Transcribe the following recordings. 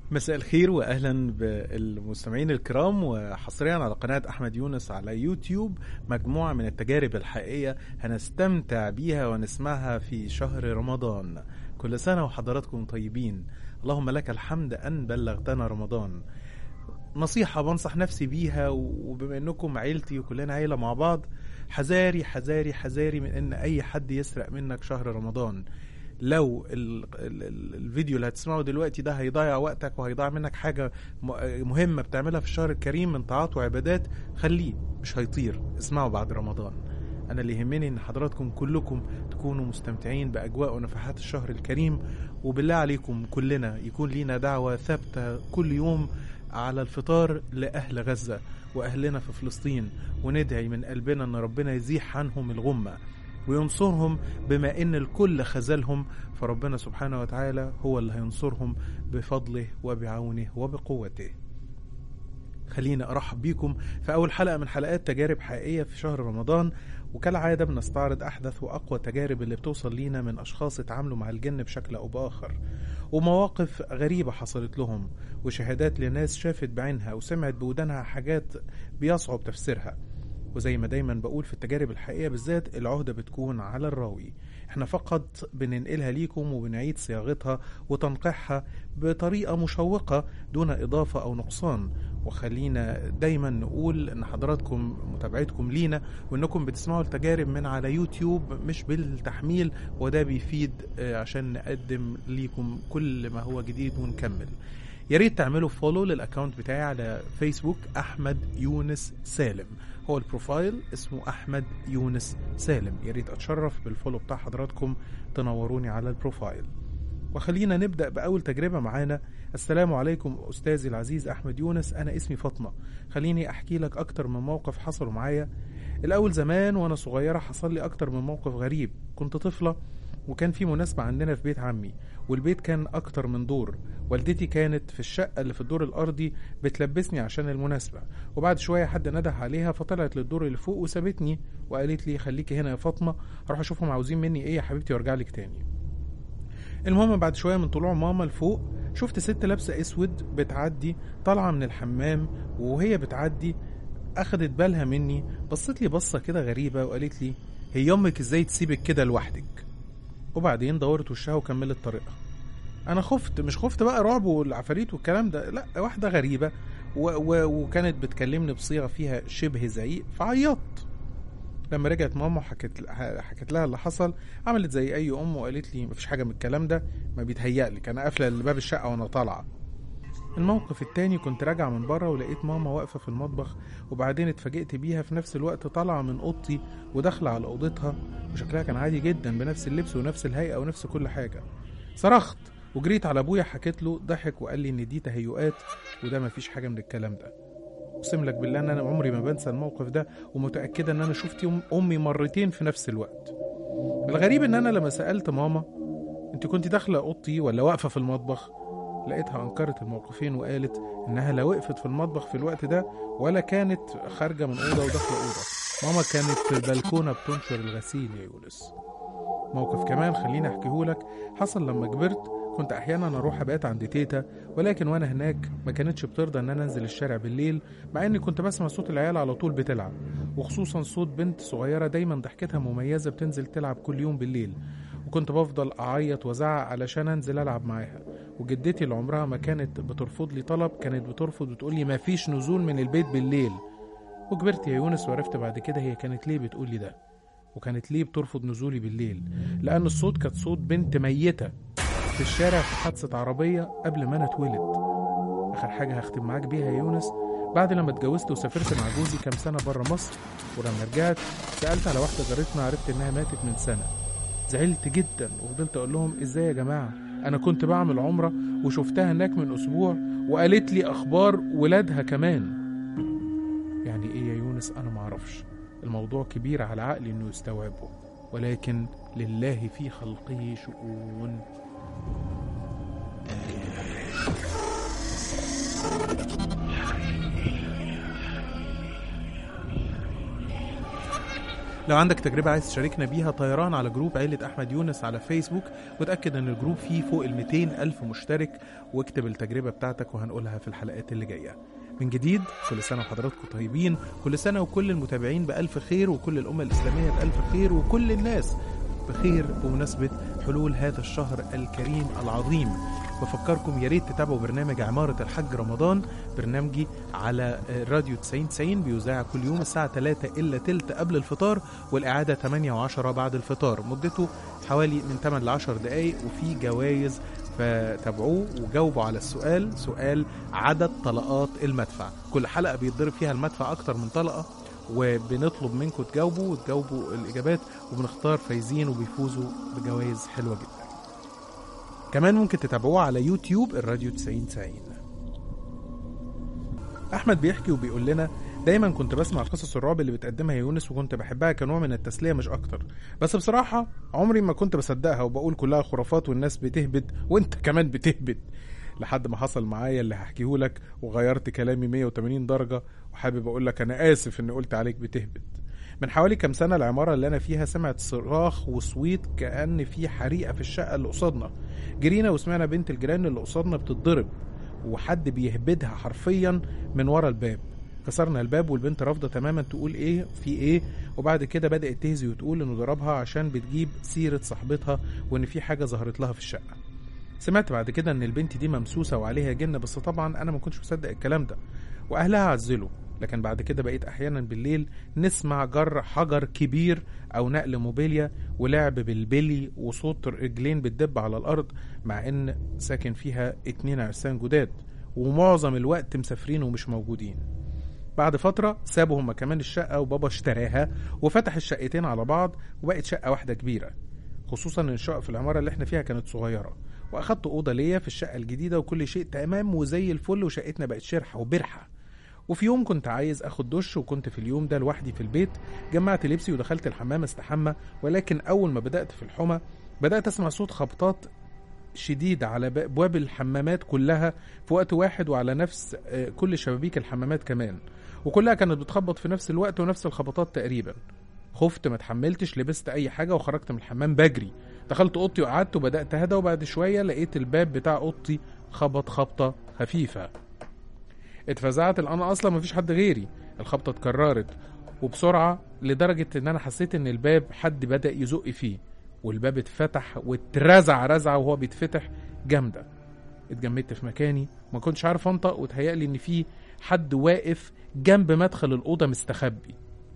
مساء الخير واهلا بالمستمعين الكرام وحصريا على قناه احمد يونس على يوتيوب مجموعه من التجارب الحقيقيه هنستمتع بيها ونسمعها في شهر رمضان كل سنه وحضراتكم طيبين اللهم لك الحمد ان بلغتنا رمضان نصيحة بنصح نفسي بيها وبما انكم عيلتي وكلنا عيلة مع بعض حذاري حذاري حذاري من ان اي حد يسرق منك شهر رمضان لو ال ال ال الفيديو اللي هتسمعه دلوقتي ده هيضيع وقتك وهيضيع منك حاجة م- مهمة بتعملها في الشهر الكريم من طاعات وعبادات خليه مش هيطير اسمعه بعد رمضان انا اللي يهمني ان حضراتكم كلكم تكونوا مستمتعين باجواء ونفحات الشهر الكريم وبالله عليكم كلنا يكون لينا دعوة ثابتة كل يوم على الفطار لأهل غزة وأهلنا في فلسطين وندعي من قلبنا أن ربنا يزيح عنهم الغمة وينصرهم بما ان الكل خذلهم فربنا سبحانه وتعالى هو اللي هينصرهم بفضله وبعونه وبقوته خلينا ارحب بيكم في اول حلقه من حلقات تجارب حقيقيه في شهر رمضان وكالعاده بنستعرض احدث واقوى التجارب اللي بتوصل لينا من اشخاص اتعاملوا مع الجن بشكل او باخر ومواقف غريبه حصلت لهم وشهادات لناس شافت بعينها وسمعت بودانها حاجات بيصعب تفسيرها وزي ما دايما بقول في التجارب الحقيقية بالذات العهدة بتكون على الراوي احنا فقط بننقلها ليكم وبنعيد صياغتها وتنقيحها بطريقة مشوقة دون إضافة أو نقصان وخلينا دايما نقول ان حضراتكم متابعتكم لينا وانكم بتسمعوا التجارب من على يوتيوب مش بالتحميل وده بيفيد آه، عشان نقدم ليكم كل ما هو جديد ونكمل يا ريت تعملوا فولو للاكونت بتاعي على فيسبوك احمد يونس سالم هو البروفايل اسمه احمد يونس سالم يا ريت اتشرف بالفولو بتاع حضراتكم تنوروني على البروفايل وخلينا نبدا باول تجربه معانا السلام عليكم استاذي العزيز احمد يونس انا اسمي فاطمه خليني احكي لك اكتر من موقف حصلوا معايا الاول زمان وانا صغيره حصل لي اكتر من موقف غريب كنت طفله وكان في مناسبة عندنا في بيت عمي والبيت كان أكتر من دور والدتي كانت في الشقة اللي في الدور الأرضي بتلبسني عشان المناسبة وبعد شوية حد نده عليها فطلعت للدور اللي فوق وسابتني وقالت لي خليكي هنا يا فاطمة أروح أشوفهم عاوزين مني إيه يا حبيبتي وأرجع لك تاني المهم بعد شوية من طلوع ماما لفوق شفت ست لابسة اسود بتعدي طالعة من الحمام وهي بتعدي اخدت بالها مني بصت لي بصة كده غريبة وقالت لي هي امك ازاي تسيبك كده لوحدك وبعدين دورت وشها وكملت طريقها انا خفت مش خفت بقى رعب والعفاريت والكلام ده لا واحدة غريبة و و وكانت بتكلمني بصيغة فيها شبه زعيق فعيطت لما رجعت ماما وحكت حكت لها اللي حصل عملت زي اي ام وقالت لي مفيش حاجه من الكلام ده ما بيتهيألك انا قافله باب الشقه وانا طالعه الموقف التاني كنت راجعة من بره ولقيت ماما واقفة في المطبخ وبعدين اتفاجئت بيها في نفس الوقت طالعة من أوضتي وداخلة على أوضتها وشكلها كان عادي جدا بنفس اللبس ونفس الهيئة ونفس كل حاجة صرخت وجريت على أبويا حكيت له ضحك وقال لي إن دي تهيؤات وده مفيش حاجة من الكلام ده أقسم لك بالله إن أنا عمري ما بنسى الموقف ده ومتأكدة إن أنا شفت يوم أمي مرتين في نفس الوقت الغريب إن أنا لما سألت ماما أنت كنت داخلة أوضتي ولا واقفة في المطبخ لقيتها أنكرت الموقفين وقالت إنها لا وقفت في المطبخ في الوقت ده ولا كانت خارجة من أوضة وداخلة أوضة ماما كانت في البلكونة بتنشر الغسيل يا يونس موقف كمان خليني أحكيهولك حصل لما كبرت كنت أحيانا أروح أبات عند تيتا ولكن وأنا هناك ما كانتش بترضى إن أنا أنزل الشارع بالليل مع إني كنت بسمع صوت العيال على طول بتلعب وخصوصا صوت بنت صغيرة دايما ضحكتها مميزة بتنزل تلعب كل يوم بالليل وكنت بفضل أعيط وأزعق علشان أنزل ألعب معاها وجدتي اللي عمرها ما كانت بترفض لي طلب كانت بترفض وتقول لي مفيش نزول من البيت بالليل وكبرت يا يونس وعرفت بعد كده هي كانت ليه بتقول لي ده وكانت ليه بترفض نزولي بالليل لأن الصوت كانت صوت بنت ميتة في الشارع في حادثة عربية قبل ما أنا اتولد آخر حاجة هختم معاك بيها يا يونس بعد لما اتجوزت وسافرت مع جوزي كام سنة برا مصر ولما رجعت سألت على واحدة جارتنا عرفت إنها ماتت من سنة زعلت جدا وفضلت أقول لهم إزاي يا جماعة أنا كنت بعمل عمرة وشفتها هناك من أسبوع وقالت لي أخبار ولادها كمان يعني إيه يا يونس أنا معرفش الموضوع كبير على عقلي إنه يستوعبه ولكن لله في خلقه شؤون لو عندك تجربة عايز تشاركنا بيها طيران على جروب عيلة أحمد يونس على فيسبوك وتأكد أن الجروب فيه فوق ال 200 ألف مشترك واكتب التجربة بتاعتك وهنقولها في الحلقات اللي جاية من جديد كل سنة وحضراتكم طيبين كل سنة وكل المتابعين بألف خير وكل الأمة الإسلامية بألف خير وكل الناس بخير بمناسبة حلول هذا الشهر الكريم العظيم بفكركم يا ريت تتابعوا برنامج عمارة الحج رمضان برنامجي على راديو 90 90 بيذاع كل يوم الساعة 3 إلا تلت قبل الفطار والإعادة 8 و10 بعد الفطار مدته حوالي من 8 ل 10 دقايق وفي جوائز فتابعوه وجاوبوا على السؤال سؤال عدد طلقات المدفع كل حلقة بيتضرب فيها المدفع أكتر من طلقة وبنطلب منكم تجاوبوا وتجاوبوا الإجابات وبنختار فايزين وبيفوزوا بجوائز حلوة جدا كمان ممكن تتابعوه على يوتيوب الراديو 90 90 احمد بيحكي وبيقول لنا دايما كنت بسمع قصص الرعب اللي بتقدمها يونس وكنت بحبها كنوع من التسليه مش اكتر بس بصراحه عمري ما كنت بصدقها وبقول كلها خرافات والناس بتهبد وانت كمان بتهبد لحد ما حصل معايا اللي هحكيه لك وغيرت كلامي 180 درجه وحابب اقول لك انا اسف اني قلت عليك بتهبد من حوالي كام سنه العماره اللي انا فيها سمعت صراخ وصويت كان في حريقه في الشقه اللي قصادنا جرينا وسمعنا بنت الجيران اللي قصادنا بتتضرب وحد بيهبدها حرفيا من ورا الباب كسرنا الباب والبنت رافضه تماما تقول ايه في ايه وبعد كده بدات تهزي وتقول انه ضربها عشان بتجيب سيره صاحبتها وان في حاجه ظهرت لها في الشقه سمعت بعد كده ان البنت دي ممسوسه وعليها جن بس طبعا انا ما كنتش مصدق الكلام ده واهلها عزلوا لكن بعد كده بقيت احيانا بالليل نسمع جر حجر كبير او نقل موبيليا ولعب بالبلي وصوت رجلين بتدب على الارض مع ان ساكن فيها اتنين عرسان جداد ومعظم الوقت مسافرين ومش موجودين بعد فترة سابوا هما كمان الشقة وبابا اشتراها وفتح الشقتين على بعض وبقت شقة واحدة كبيرة خصوصا ان الشقة في العمارة اللي احنا فيها كانت صغيرة واخدت اوضة ليا في الشقة الجديدة وكل شيء تمام وزي الفل وشقتنا بقت شرحة وبرحة وفي يوم كنت عايز اخد دش وكنت في اليوم ده لوحدي في البيت جمعت لبسي ودخلت الحمام استحمى ولكن اول ما بدات في الحمى بدات اسمع صوت خبطات شديد على ابواب الحمامات كلها في وقت واحد وعلى نفس كل شبابيك الحمامات كمان وكلها كانت بتخبط في نفس الوقت ونفس الخبطات تقريبا خفت ما اتحملتش لبست اي حاجه وخرجت من الحمام بجري دخلت اوضتي وقعدت وبدات اهدى وبعد شويه لقيت الباب بتاع اوضتي خبط خبطه خفيفه اتفزعت لان اصلا مفيش حد غيري الخبطه اتكررت وبسرعه لدرجه ان انا حسيت ان الباب حد بدا يزق فيه والباب اتفتح واترزع رزعه وهو بيتفتح جامده اتجمدت في مكاني ما كنتش عارف انطق وتهيألي ان في حد واقف جنب مدخل الاوضه مستخبي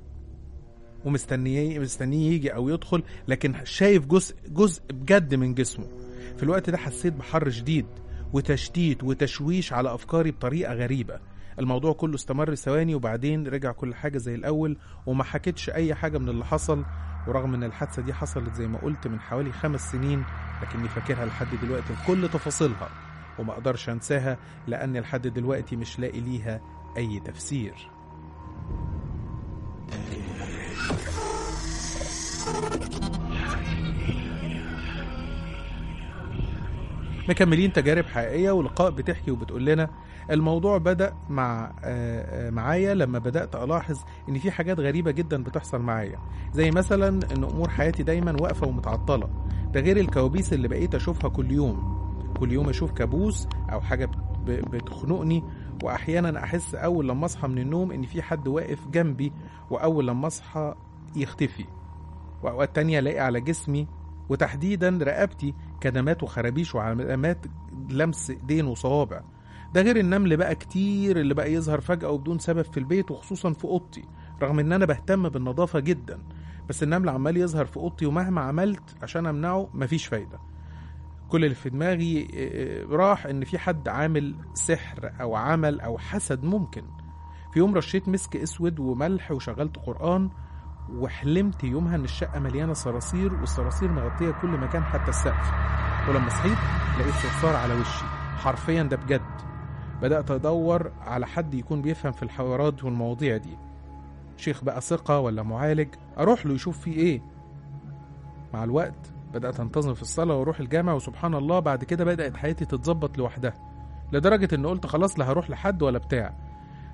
ومستنيه مستنيه يجي او يدخل لكن شايف جزء جزء بجد من جسمه في الوقت ده حسيت بحر شديد وتشتيت وتشويش على افكاري بطريقه غريبه الموضوع كله استمر ثواني وبعدين رجع كل حاجه زي الاول وما حكيتش اي حاجه من اللي حصل ورغم ان الحادثه دي حصلت زي ما قلت من حوالي خمس سنين لكني فاكرها لحد دلوقتي بكل تفاصيلها وما اقدرش انساها لاني لحد دلوقتي مش لاقي ليها اي تفسير مكملين تجارب حقيقيه ولقاء بتحكي وبتقول لنا الموضوع بدا مع معايا لما بدات الاحظ ان في حاجات غريبه جدا بتحصل معايا زي مثلا ان امور حياتي دايما واقفه ومتعطله ده غير الكوابيس اللي بقيت اشوفها كل يوم كل يوم اشوف كابوس او حاجه بتخنقني واحيانا احس اول لما اصحى من النوم ان في حد واقف جنبي واول لما اصحى يختفي واوقات تانية الاقي على جسمي وتحديدا رقبتي كدمات وخرابيش وعلامات لمس ايدين وصوابع ده غير النمل بقى كتير اللي بقى يظهر فجأة وبدون سبب في البيت وخصوصا في أوضتي رغم إن أنا بهتم بالنظافة جدا بس النمل عمال يظهر في أوضتي ومهما عملت عشان أمنعه مفيش فايدة كل اللي في دماغي راح إن في حد عامل سحر أو عمل أو حسد ممكن في يوم رشيت مسك أسود وملح وشغلت قرآن وحلمت يومها ان الشقه مليانه صراصير والصراصير مغطيه كل مكان حتى السقف ولما صحيت لقيت صرصار على وشي حرفيا ده بجد بدات ادور على حد يكون بيفهم في الحوارات والمواضيع دي شيخ بقى ثقه ولا معالج اروح له يشوف فيه ايه مع الوقت بدات انتظم في الصلاه واروح الجامع وسبحان الله بعد كده بدات حياتي تتظبط لوحدها لدرجه ان قلت خلاص لا هروح لحد ولا بتاع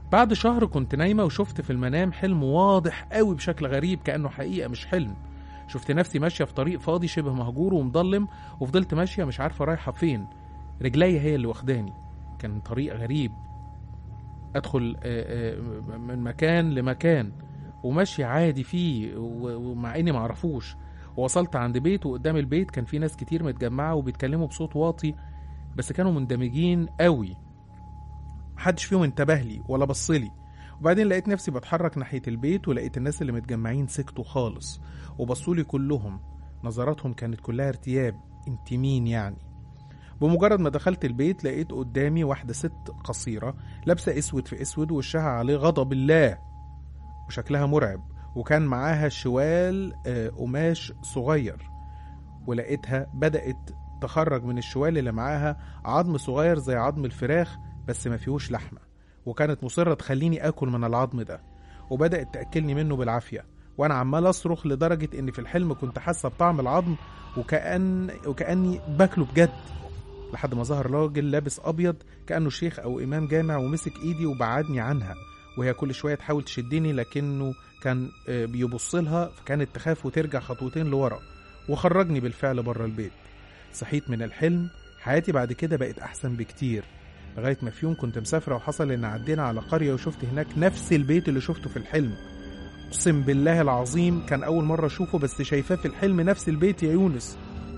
بعد شهر كنت نايمة وشفت في المنام حلم واضح قوي بشكل غريب كأنه حقيقة مش حلم شفت نفسي ماشية في طريق فاضي شبه مهجور ومضلم وفضلت ماشية مش عارفة رايحة فين رجلي هي اللي واخداني كان طريق غريب أدخل آه، آه، من مكان لمكان وماشي عادي فيه و- ومع إني معرفوش ووصلت عند بيت وقدام البيت كان في ناس كتير متجمعة وبيتكلموا بصوت واطي بس كانوا مندمجين قوي محدش فيهم انتبه لي ولا بصلي وبعدين لقيت نفسي بتحرك ناحية البيت ولقيت الناس اللي متجمعين سكتوا خالص وبصولي كلهم نظراتهم كانت كلها ارتياب انت مين يعني بمجرد ما دخلت البيت لقيت قدامي واحدة ست قصيرة لابسة اسود في اسود وشها عليه غضب الله وشكلها مرعب وكان معاها شوال آه، قماش صغير ولقيتها بدأت تخرج من الشوال اللي معاها عظم صغير زي عظم الفراخ بس ما فيهوش لحمة وكانت مصرة تخليني آكل من العظم ده وبدأت تأكلني منه بالعافية وأنا عمال أصرخ لدرجة إن في الحلم كنت حاسة بطعم العظم وكأن وكأني باكله بجد لحد ما ظهر راجل لابس أبيض كأنه شيخ أو إمام جامع ومسك إيدي وبعدني عنها وهي كل شوية تحاول تشدني لكنه كان آه، بيبص لها فكانت تخاف وترجع خطوتين لورا وخرجني بالفعل بره البيت صحيت من الحلم حياتي بعد كده بقت أحسن بكتير لغاية ما في يوم كنت مسافرة وحصل إن عدينا على قرية وشفت هناك نفس البيت اللي شفته في الحلم أقسم بالله العظيم كان أول مرة أشوفه بس شايفاه في الحلم نفس البيت يا يونس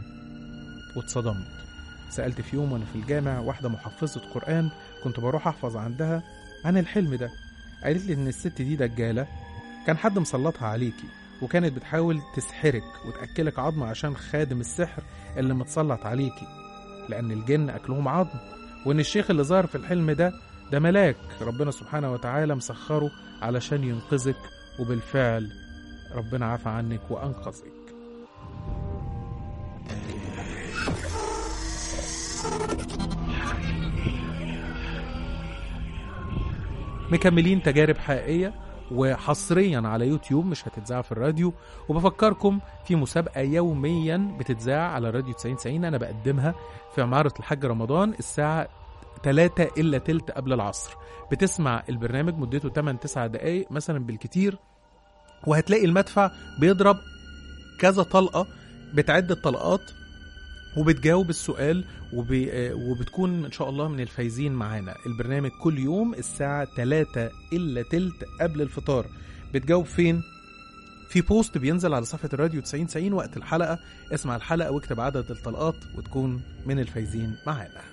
واتصدمت سألت في يوم وأنا في الجامع واحدة محفظة قرآن كنت بروح أحفظ عندها عن الحلم ده قالت لي إن الست دي دجالة كان حد مسلطها عليكي وكانت بتحاول تسحرك وتأكلك عظم عشان خادم السحر اللي متسلط عليكي لأن الجن أكلهم عظم وإن الشيخ اللي ظهر في الحلم ده ده ملاك ربنا سبحانه وتعالى مسخره علشان ينقذك وبالفعل ربنا عفى عنك وأنقذك مكملين تجارب حقيقية وحصريا على يوتيوب مش هتتذاع في الراديو وبفكركم في مسابقة يوميا بتتذاع على راديو 90 90 أنا بقدمها في عمارة الحاج رمضان الساعة 3 إلا تلت قبل العصر بتسمع البرنامج مدته 8 9 دقايق مثلا بالكتير وهتلاقي المدفع بيضرب كذا طلقة بتعد الطلقات وبتجاوب السؤال وب... آه، وبتكون ان شاء الله من الفايزين معانا البرنامج كل يوم الساعة 3 إلا تلت قبل الفطار بتجاوب فين؟ في بوست بينزل على صفحة الراديو 90 90 وقت الحلقة اسمع الحلقة واكتب عدد الطلقات وتكون من الفايزين معانا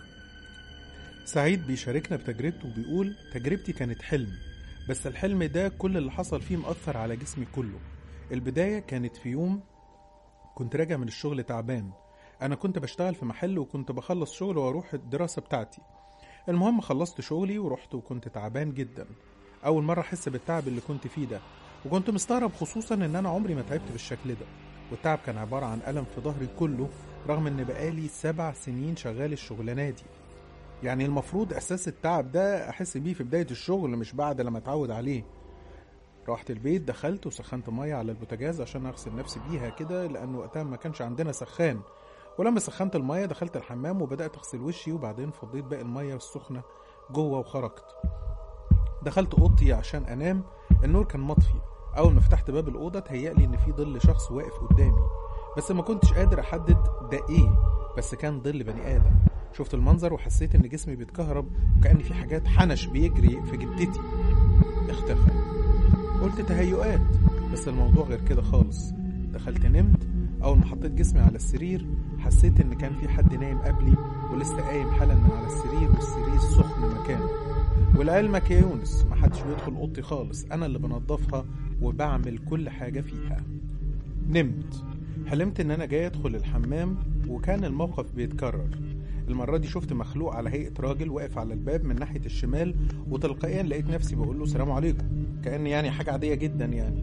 سعيد بيشاركنا بتجربته وبيقول تجربتي كانت حلم بس الحلم ده كل اللي حصل فيه مأثر على جسمي كله البداية كانت في يوم كنت راجع من الشغل تعبان أنا كنت بشتغل في محل وكنت بخلص شغل وأروح الدراسة بتاعتي المهم خلصت شغلي ورحت وكنت تعبان جدا أول مرة أحس بالتعب اللي كنت فيه ده وكنت مستغرب خصوصا إن أنا عمري ما تعبت بالشكل ده والتعب كان عبارة عن ألم في ظهري كله رغم إن بقالي سبع سنين شغال الشغلانة دي يعني المفروض إحساس التعب ده أحس بيه في بداية الشغل مش بعد لما أتعود عليه رحت البيت دخلت وسخنت مية على البوتاجاز عشان أغسل نفسي بيها كده لأن وقتها ما كانش عندنا سخان ولما سخنت المية دخلت الحمام وبدأت أغسل وشي وبعدين فضيت باقي المية السخنة جوه وخرجت دخلت أوضتي عشان أنام النور كان مطفي أول ما فتحت باب الأوضة تهيألي إن في ظل شخص واقف قدامي بس ما كنتش قادر أحدد ده إيه بس كان ظل بني آدم شفت المنظر وحسيت إن جسمي بيتكهرب وكأن في حاجات حنش بيجري في جدتي اختفى قلت تهيؤات بس الموضوع غير كده خالص دخلت نمت أول ما حطيت جسمي على السرير حسيت إن كان في حد نايم قبلي ولسه قايم حالا من على السرير والسرير سخن مكانه ولعلمك يا يونس محدش بيدخل أوضتي خالص أنا اللي بنضفها وبعمل كل حاجة فيها نمت حلمت إن أنا جاي أدخل الحمام وكان الموقف بيتكرر المرة دي شفت مخلوق على هيئة راجل واقف على الباب من ناحية الشمال وتلقائيا لقيت نفسي بقول له سلام عليكم كأن يعني حاجة عادية جدا يعني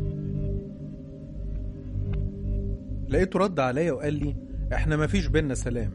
لقيته رد عليا وقال لي احنا مفيش بينا سلام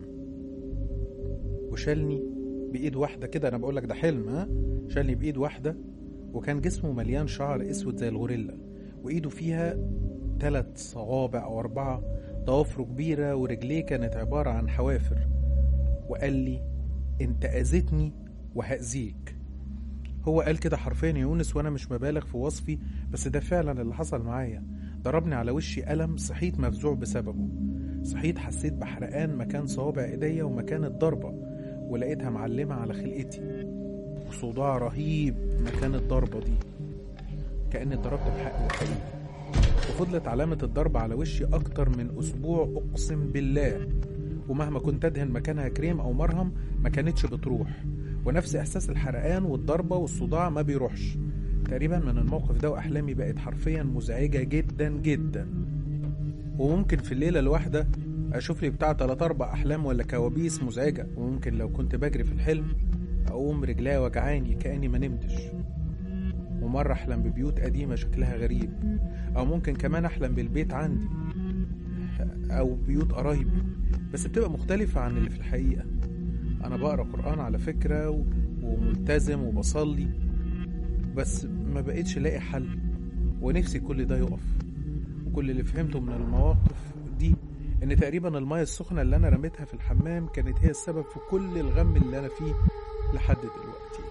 وشالني بايد واحده كده انا بقول لك ده حلم ها شالني بايد واحده وكان جسمه مليان شعر اسود زي الغوريلا وايده فيها ثلاث صوابع او اربعه ضوافره كبيره ورجليه كانت عباره عن حوافر وقال لي انت اذيتني وهاذيك هو قال كده حرفيا يا يونس وانا مش مبالغ في وصفي بس ده فعلا اللي حصل معايا ضربني على وشي ألم صحيت مفزوع بسببه صحيت حسيت بحرقان مكان صوابع ايديا ومكان الضربة ولقيتها معلمة على خلقتي وصداع رهيب مكان الضربة دي كأني اتضربت بحق وحقيقي وفضلت علامة الضرب على وشي أكتر من أسبوع أقسم بالله ومهما كنت أدهن مكانها كريم أو مرهم ما كانتش بتروح ونفس إحساس الحرقان والضربة والصداع ما بيروحش تقريبا من الموقف ده وأحلامي بقت حرفيا مزعجة جدا جدا وممكن في الليلة الواحدة أشوف لي بتاع تلات أربع أحلام ولا كوابيس مزعجة وممكن لو كنت بجري في الحلم أقوم رجليا وجعاني كأني ما نمتش ومرة أحلم ببيوت قديمة شكلها غريب أو ممكن كمان أحلم بالبيت عندي أو بيوت قرايبي بس بتبقى مختلفة عن اللي في الحقيقة أنا بقرأ قرآن على فكرة و- وملتزم وبصلي بس ما بقيتش لاقي حل ونفسي كل ده يقف وكل اللي فهمته من المواقف دي ان تقريبا المية السخنة اللي انا رميتها في الحمام كانت هي السبب في كل الغم اللي انا فيه لحد دلوقتي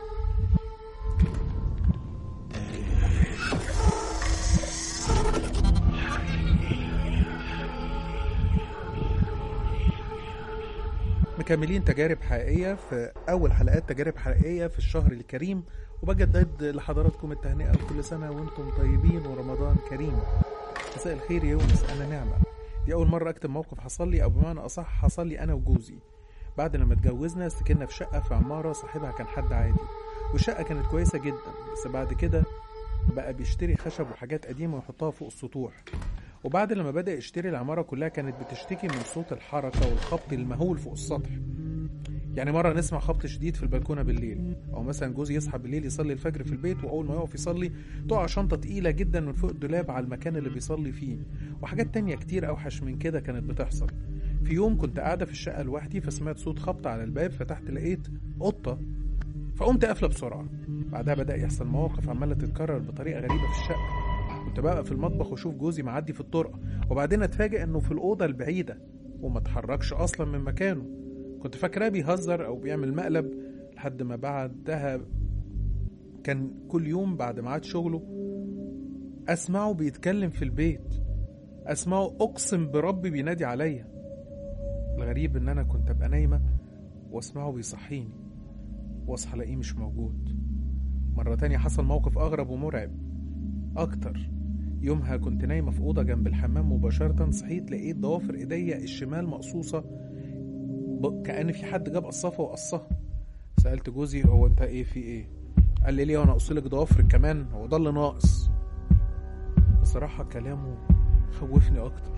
مكملين تجارب حقيقية في أول حلقات تجارب حقيقية في الشهر الكريم وبجدد لحضراتكم التهنئة وكل سنة وانتم طيبين ورمضان كريم مساء الخير يا يونس أنا نعمة دي أول مرة أكتب موقف حصل لي أو بمعنى أصح حصل لي أنا وجوزي بعد لما اتجوزنا سكننا في شقة في عمارة صاحبها كان حد عادي والشقة كانت كويسة جدا بس بعد كده بقى بيشتري خشب وحاجات قديمة ويحطها فوق السطوح وبعد لما بدأ يشتري العمارة كلها كانت بتشتكي من صوت الحركة والخبط المهول فوق السطح يعني مرة نسمع خبط شديد في البلكونة بالليل أو مثلا جوزي يصحى بالليل يصلي الفجر في البيت وأول ما يقف يصلي تقع شنطة تقيلة جدا من فوق الدولاب على المكان اللي بيصلي فيه وحاجات تانية كتير أوحش من كده كانت بتحصل في يوم كنت قاعدة في الشقة لوحدي فسمعت صوت خبط على الباب فتحت لقيت قطة فقمت قافلة بسرعة بعدها بدأ يحصل مواقف عمالة تتكرر بطريقة غريبة في الشقة كنت بقى في المطبخ واشوف جوزي معدي في الطرقة وبعدين اتفاجئ انه في الأوضة البعيدة وما اتحركش أصلا من مكانه كنت فاكراه بيهزر أو بيعمل مقلب لحد ما بعدها كان كل يوم بعد ميعاد شغله أسمعه بيتكلم في البيت أسمعه أقسم بربي بينادي عليا الغريب إن أنا كنت أبقى نايمة وأسمعه بيصحيني وأصحى ألاقيه مش موجود مرة تانية حصل موقف أغرب ومرعب أكتر يومها كنت نايمة في أوضة جنب الحمام مباشرة صحيت لقيت ضوافر إيديا الشمال مقصوصة ب... كأن في حد جاب قصافة وقصها سألت جوزي هو أنت إيه في إيه؟ قال لي ليه وأنا أقصلك ضوافرك كمان هو ده اللي ناقص بصراحة كلامه خوفني أكتر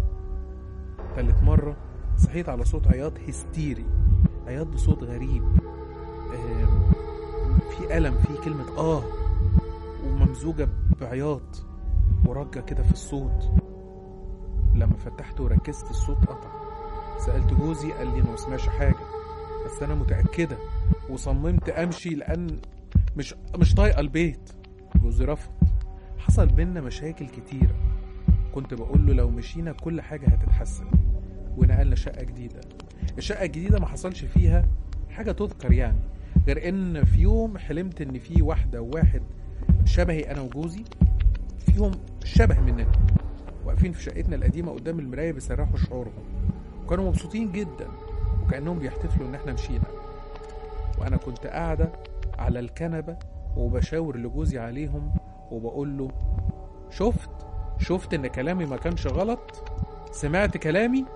تالت مرة صحيت على صوت عياط هستيري عياط بصوت غريب آم، في ألم في كلمة آه وممزوجة بعياط ورجة كده في الصوت لما فتحت وركزت الصوت قطع سألت جوزي قال لي أنا مسمعش حاجة بس أنا متأكدة وصممت أمشي لأن مش مش طايقة البيت جوزي رفض حصل بينا مشاكل كتيرة كنت بقول له لو مشينا كل حاجة هتتحسن ونقلنا شقة جديدة الشقة الجديدة ما حصلش فيها حاجة تذكر يعني غير ان في يوم حلمت ان في واحدة وواحد شبهي انا وجوزي فيهم شبه مننا واقفين في شقتنا القديمة قدام المراية بيسرحوا شعورهم وكانوا مبسوطين جدا وكأنهم بيحتفلوا ان احنا مشينا وانا كنت قاعدة على الكنبة وبشاور لجوزي عليهم وبقول له شفت شفت ان كلامي ما كانش غلط سمعت كلامي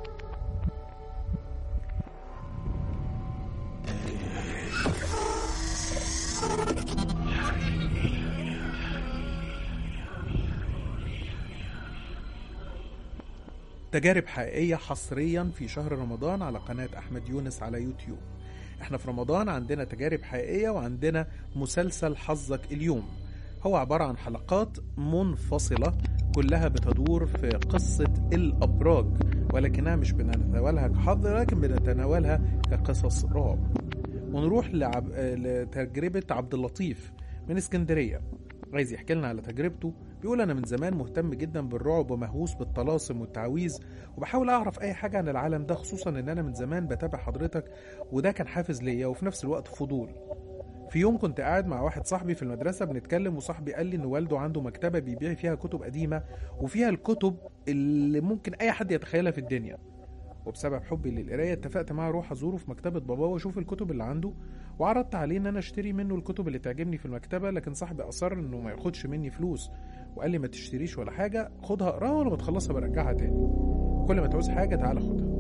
تجارب حقيقية حصريا في شهر رمضان على قناة أحمد يونس على يوتيوب احنا في رمضان عندنا تجارب حقيقية وعندنا مسلسل حظك اليوم هو عبارة عن حلقات منفصلة كلها بتدور في قصة الأبراج ولكنها مش بنتناولها كحظ ولكن بنتناولها كقصص رعب ونروح لعب... لتجربة عبد اللطيف من اسكندرية عايز يحكي لنا على تجربته بيقول أنا من زمان مهتم جدا بالرعب ومهووس بالطلاسم والتعويذ وبحاول أعرف أي حاجة عن العالم ده خصوصا إن أنا من زمان بتابع حضرتك وده كان حافز ليا وفي نفس الوقت فضول في يوم كنت قاعد مع واحد صاحبي في المدرسة بنتكلم وصاحبي قال لي إن والده عنده مكتبة بيبيع فيها كتب قديمة وفيها الكتب اللي ممكن أي حد يتخيلها في الدنيا وبسبب حبي للقراية اتفقت معاه أروح أزوره في مكتبة بابا وأشوف الكتب اللي عنده وعرضت عليه إن أنا أشتري منه الكتب اللي تعجبني في المكتبة لكن صاحبي أصر إنه ما ياخدش مني فلوس وقال لي ما تشتريش ولا حاجة خدها اقراها ولما تخلصها برجعها تاني كل ما تعوز حاجة تعالى خدها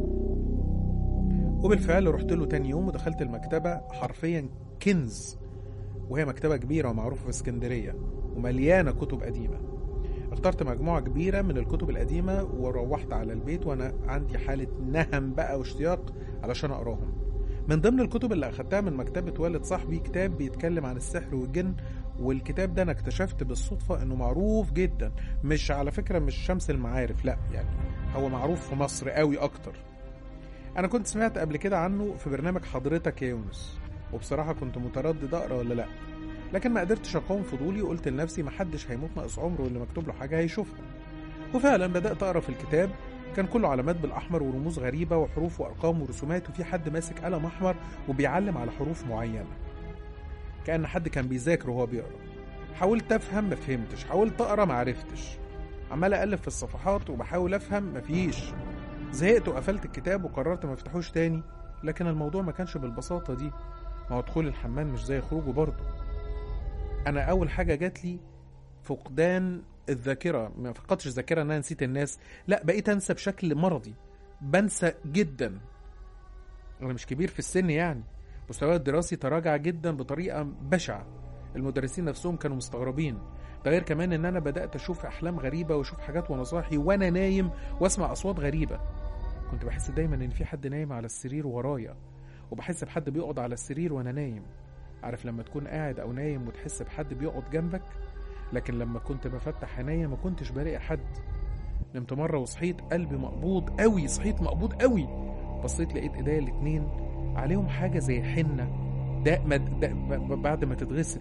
وبالفعل رحت له تاني يوم ودخلت المكتبة حرفيا كنز وهي مكتبة كبيرة ومعروفة في اسكندرية ومليانة كتب قديمة اخترت مجموعة كبيرة من الكتب القديمة وروحت على البيت وأنا عندي حالة نهم بقى واشتياق علشان أقراهم من ضمن الكتب اللي أخدتها من مكتبة والد صاحبي كتاب بيتكلم عن السحر والجن والكتاب ده أنا اكتشفت بالصدفة إنه معروف جدا مش على فكرة مش شمس المعارف لا يعني هو معروف في مصر قوي أكتر أنا كنت سمعت قبل كده عنه في برنامج حضرتك يا يونس وبصراحة كنت متردد أقرأ ولا لأ لكن ما قدرتش أقاوم فضولي وقلت لنفسي محدش هيموت ناقص عمره واللي مكتوب له حاجة هيشوفها وفعلا بدأت أقرأ في الكتاب كان كله علامات بالأحمر ورموز غريبة وحروف وأرقام ورسومات وفي حد ماسك قلم أحمر وبيعلم على حروف معينة كأن حد كان بيذاكر وهو بيقرأ حاولت أفهم ما فهمتش حاولت أقرأ ما عرفتش عمال أقلب في الصفحات وبحاول أفهم مفيش زهقت وقفلت الكتاب وقررت ما افتحوش تاني لكن الموضوع ما كانش بالبساطة دي ما هو دخول الحمام مش زي خروجه برضه انا اول حاجه جات لي فقدان الذاكره ما فقدتش الذاكره ان انا نسيت الناس لا بقيت انسى بشكل مرضي بنسى جدا انا مش كبير في السن يعني مستواي الدراسي تراجع جدا بطريقه بشعه المدرسين نفسهم كانوا مستغربين ده غير كمان ان انا بدات اشوف احلام غريبه واشوف حاجات وانا صاحي وانا نايم واسمع اصوات غريبه كنت بحس دايما ان في حد نايم على السرير ورايا وبحس بحد بيقعد على السرير وانا نايم عارف لما تكون قاعد او نايم وتحس بحد بيقعد جنبك لكن لما كنت بفتح عينيا ما كنتش بلاقي حد نمت مرة وصحيت قلبي مقبوض قوي صحيت مقبوض قوي بصيت لقيت ايديا الاتنين عليهم حاجة زي حنة ده, ما ده بعد ما تتغسل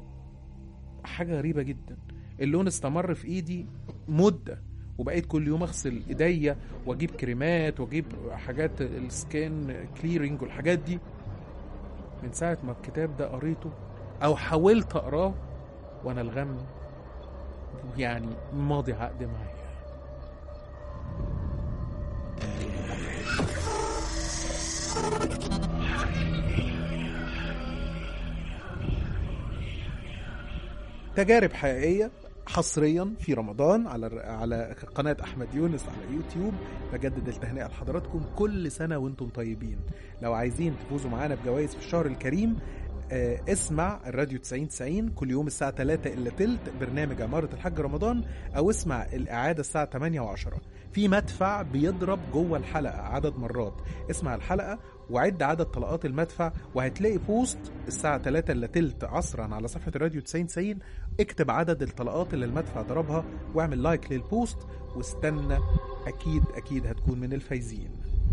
حاجة غريبة جدا اللون استمر في ايدي مدة وبقيت كل يوم اغسل ايديا واجيب كريمات واجيب حاجات السكين كليرنج والحاجات دي من ساعة ما الكتاب ده قريته أو حاولت أقراه وأنا الغم يعني ماضي عقد معايا تجارب حقيقية حصريا في رمضان على على قناة أحمد يونس على يوتيوب بجدد التهنئة لحضراتكم كل سنة وانتم طيبين لو عايزين تفوزوا معانا بجوائز في الشهر الكريم آه اسمع الراديو 90 90 كل يوم الساعة 3 إلا تلت برنامج عمارة الحاج رمضان أو اسمع الإعادة الساعة 8 و10 في مدفع بيضرب جوه الحلقة عدد مرات اسمع الحلقة وعد عدد طلقات المدفع وهتلاقي بوست الساعة 3 إلا تلت عصرا على صفحة الراديو 90 90 اكتب عدد الطلقات اللي المدفع ضربها واعمل لايك للبوست واستنى أكيد أكيد هتكون من الفايزين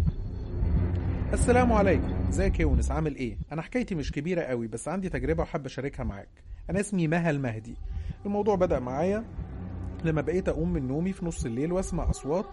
السلام عليكم ازيك يا يونس عامل ايه انا حكايتي مش كبيره قوي بس عندي تجربه وحابب اشاركها معاك انا اسمي مها المهدي الموضوع بدا معايا لما بقيت اقوم من نومي في نص الليل واسمع اصوات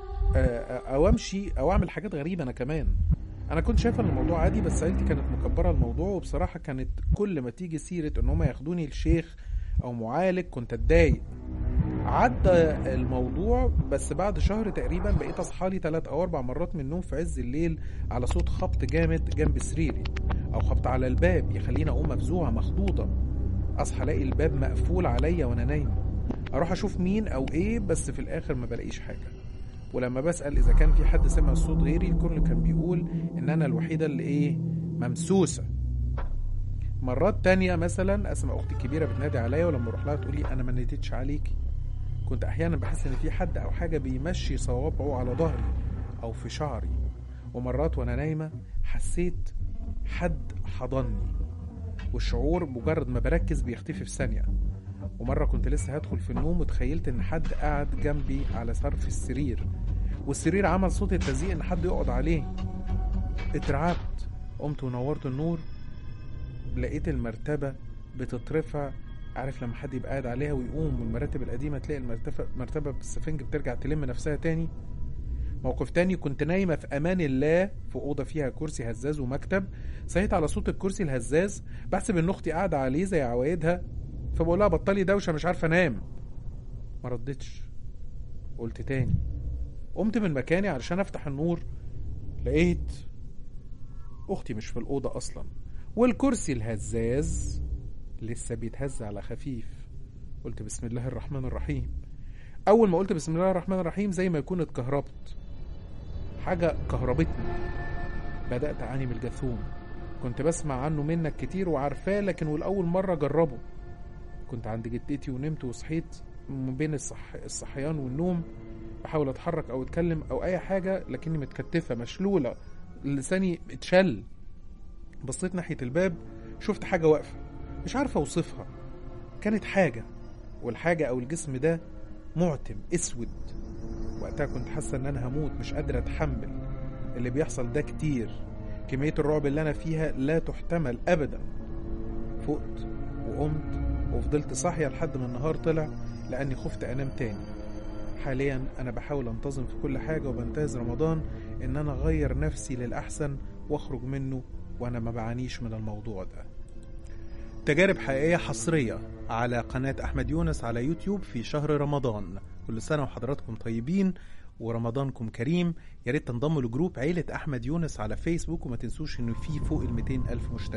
او امشي او اعمل حاجات غريبه انا كمان انا كنت شايفه ان الموضوع عادي بس عيلتي كانت مكبره الموضوع وبصراحه كانت كل ما تيجي سيره ان هم ياخدوني لشيخ او معالج كنت اتضايق عدى الموضوع بس بعد شهر تقريبا بقيت اصحى لي ثلاث او اربع مرات من النوم في عز الليل على صوت خبط جامد جنب سريري او خبط على الباب يخليني اقوم مفزوعه مخضوضه اصحى الاقي الباب مقفول عليا وانا نايم اروح اشوف مين او ايه بس في الاخر ما بلاقيش حاجه ولما بسال اذا كان في حد سمع الصوت غيري الكل كان بيقول ان انا الوحيده اللي ايه ممسوسه مرات تانية مثلا اسمع اختي الكبيره بتنادي عليا ولما اروح لها تقول لي انا ما ناديتش عليكي كنت احيانا بحس ان في حد او حاجه بيمشي صوابعه على ظهري او في شعري ومرات وانا نايمه حسيت حد حضني والشعور مجرد ما بركز بيختفي في ثانيه ومرة كنت لسه هدخل في النوم وتخيلت إن حد قاعد جنبي على صرف السرير والسرير عمل صوت التزييق إن حد يقعد عليه اترعبت قمت ونورت النور لقيت المرتبة بتترفع عارف لما حد يبقى قاعد عليها ويقوم من المراتب القديمة تلاقي المرتبة مرتبة بالسفنج بترجع تلم نفسها تاني موقف تاني كنت نايمة في أمان الله في أوضة فيها كرسي هزاز ومكتب صحيت على صوت الكرسي الهزاز بحسب إن أختي قاعدة عليه زي عوايدها فبقول لها بطلي دوشة مش عارفة أنام ما ردتش قلت تاني قمت من مكاني علشان أفتح النور لقيت أختي مش في الأوضة أصلا والكرسي الهزاز لسه بيتهز على خفيف قلت بسم الله الرحمن الرحيم أول ما قلت بسم الله الرحمن الرحيم زي ما يكون اتكهربت حاجة كهربتني بدأت أعاني من الجاثوم كنت بسمع عنه منك كتير وعارفاه لكن والأول مرة أجربه كنت عند جدتي ونمت وصحيت من بين الصح... الصحيان والنوم بحاول أتحرك أو أتكلم أو أي حاجة لكني متكتفة مشلولة لساني اتشل بصيت ناحية الباب شفت حاجة واقفة مش عارفة أوصفها كانت حاجة والحاجة أو الجسم ده معتم اسود وقتها كنت حاسة إن أنا هموت مش قادرة أتحمل اللي بيحصل ده كتير كمية الرعب اللي أنا فيها لا تحتمل أبدا فقت وقمت وفضلت صاحية لحد ما النهار طلع لأني خفت أنام تاني حاليا أنا بحاول أنتظم في كل حاجة وبنتهز رمضان إن أنا أغير نفسي للأحسن وأخرج منه وأنا ما بعانيش من الموضوع ده تجارب حقيقية حصرية على قناة أحمد يونس على يوتيوب في شهر رمضان كل سنة وحضراتكم طيبين ورمضانكم كريم يا ريت تنضموا لجروب عيلة أحمد يونس على فيسبوك وما تنسوش إنه في فوق ال 200 ألف مشترك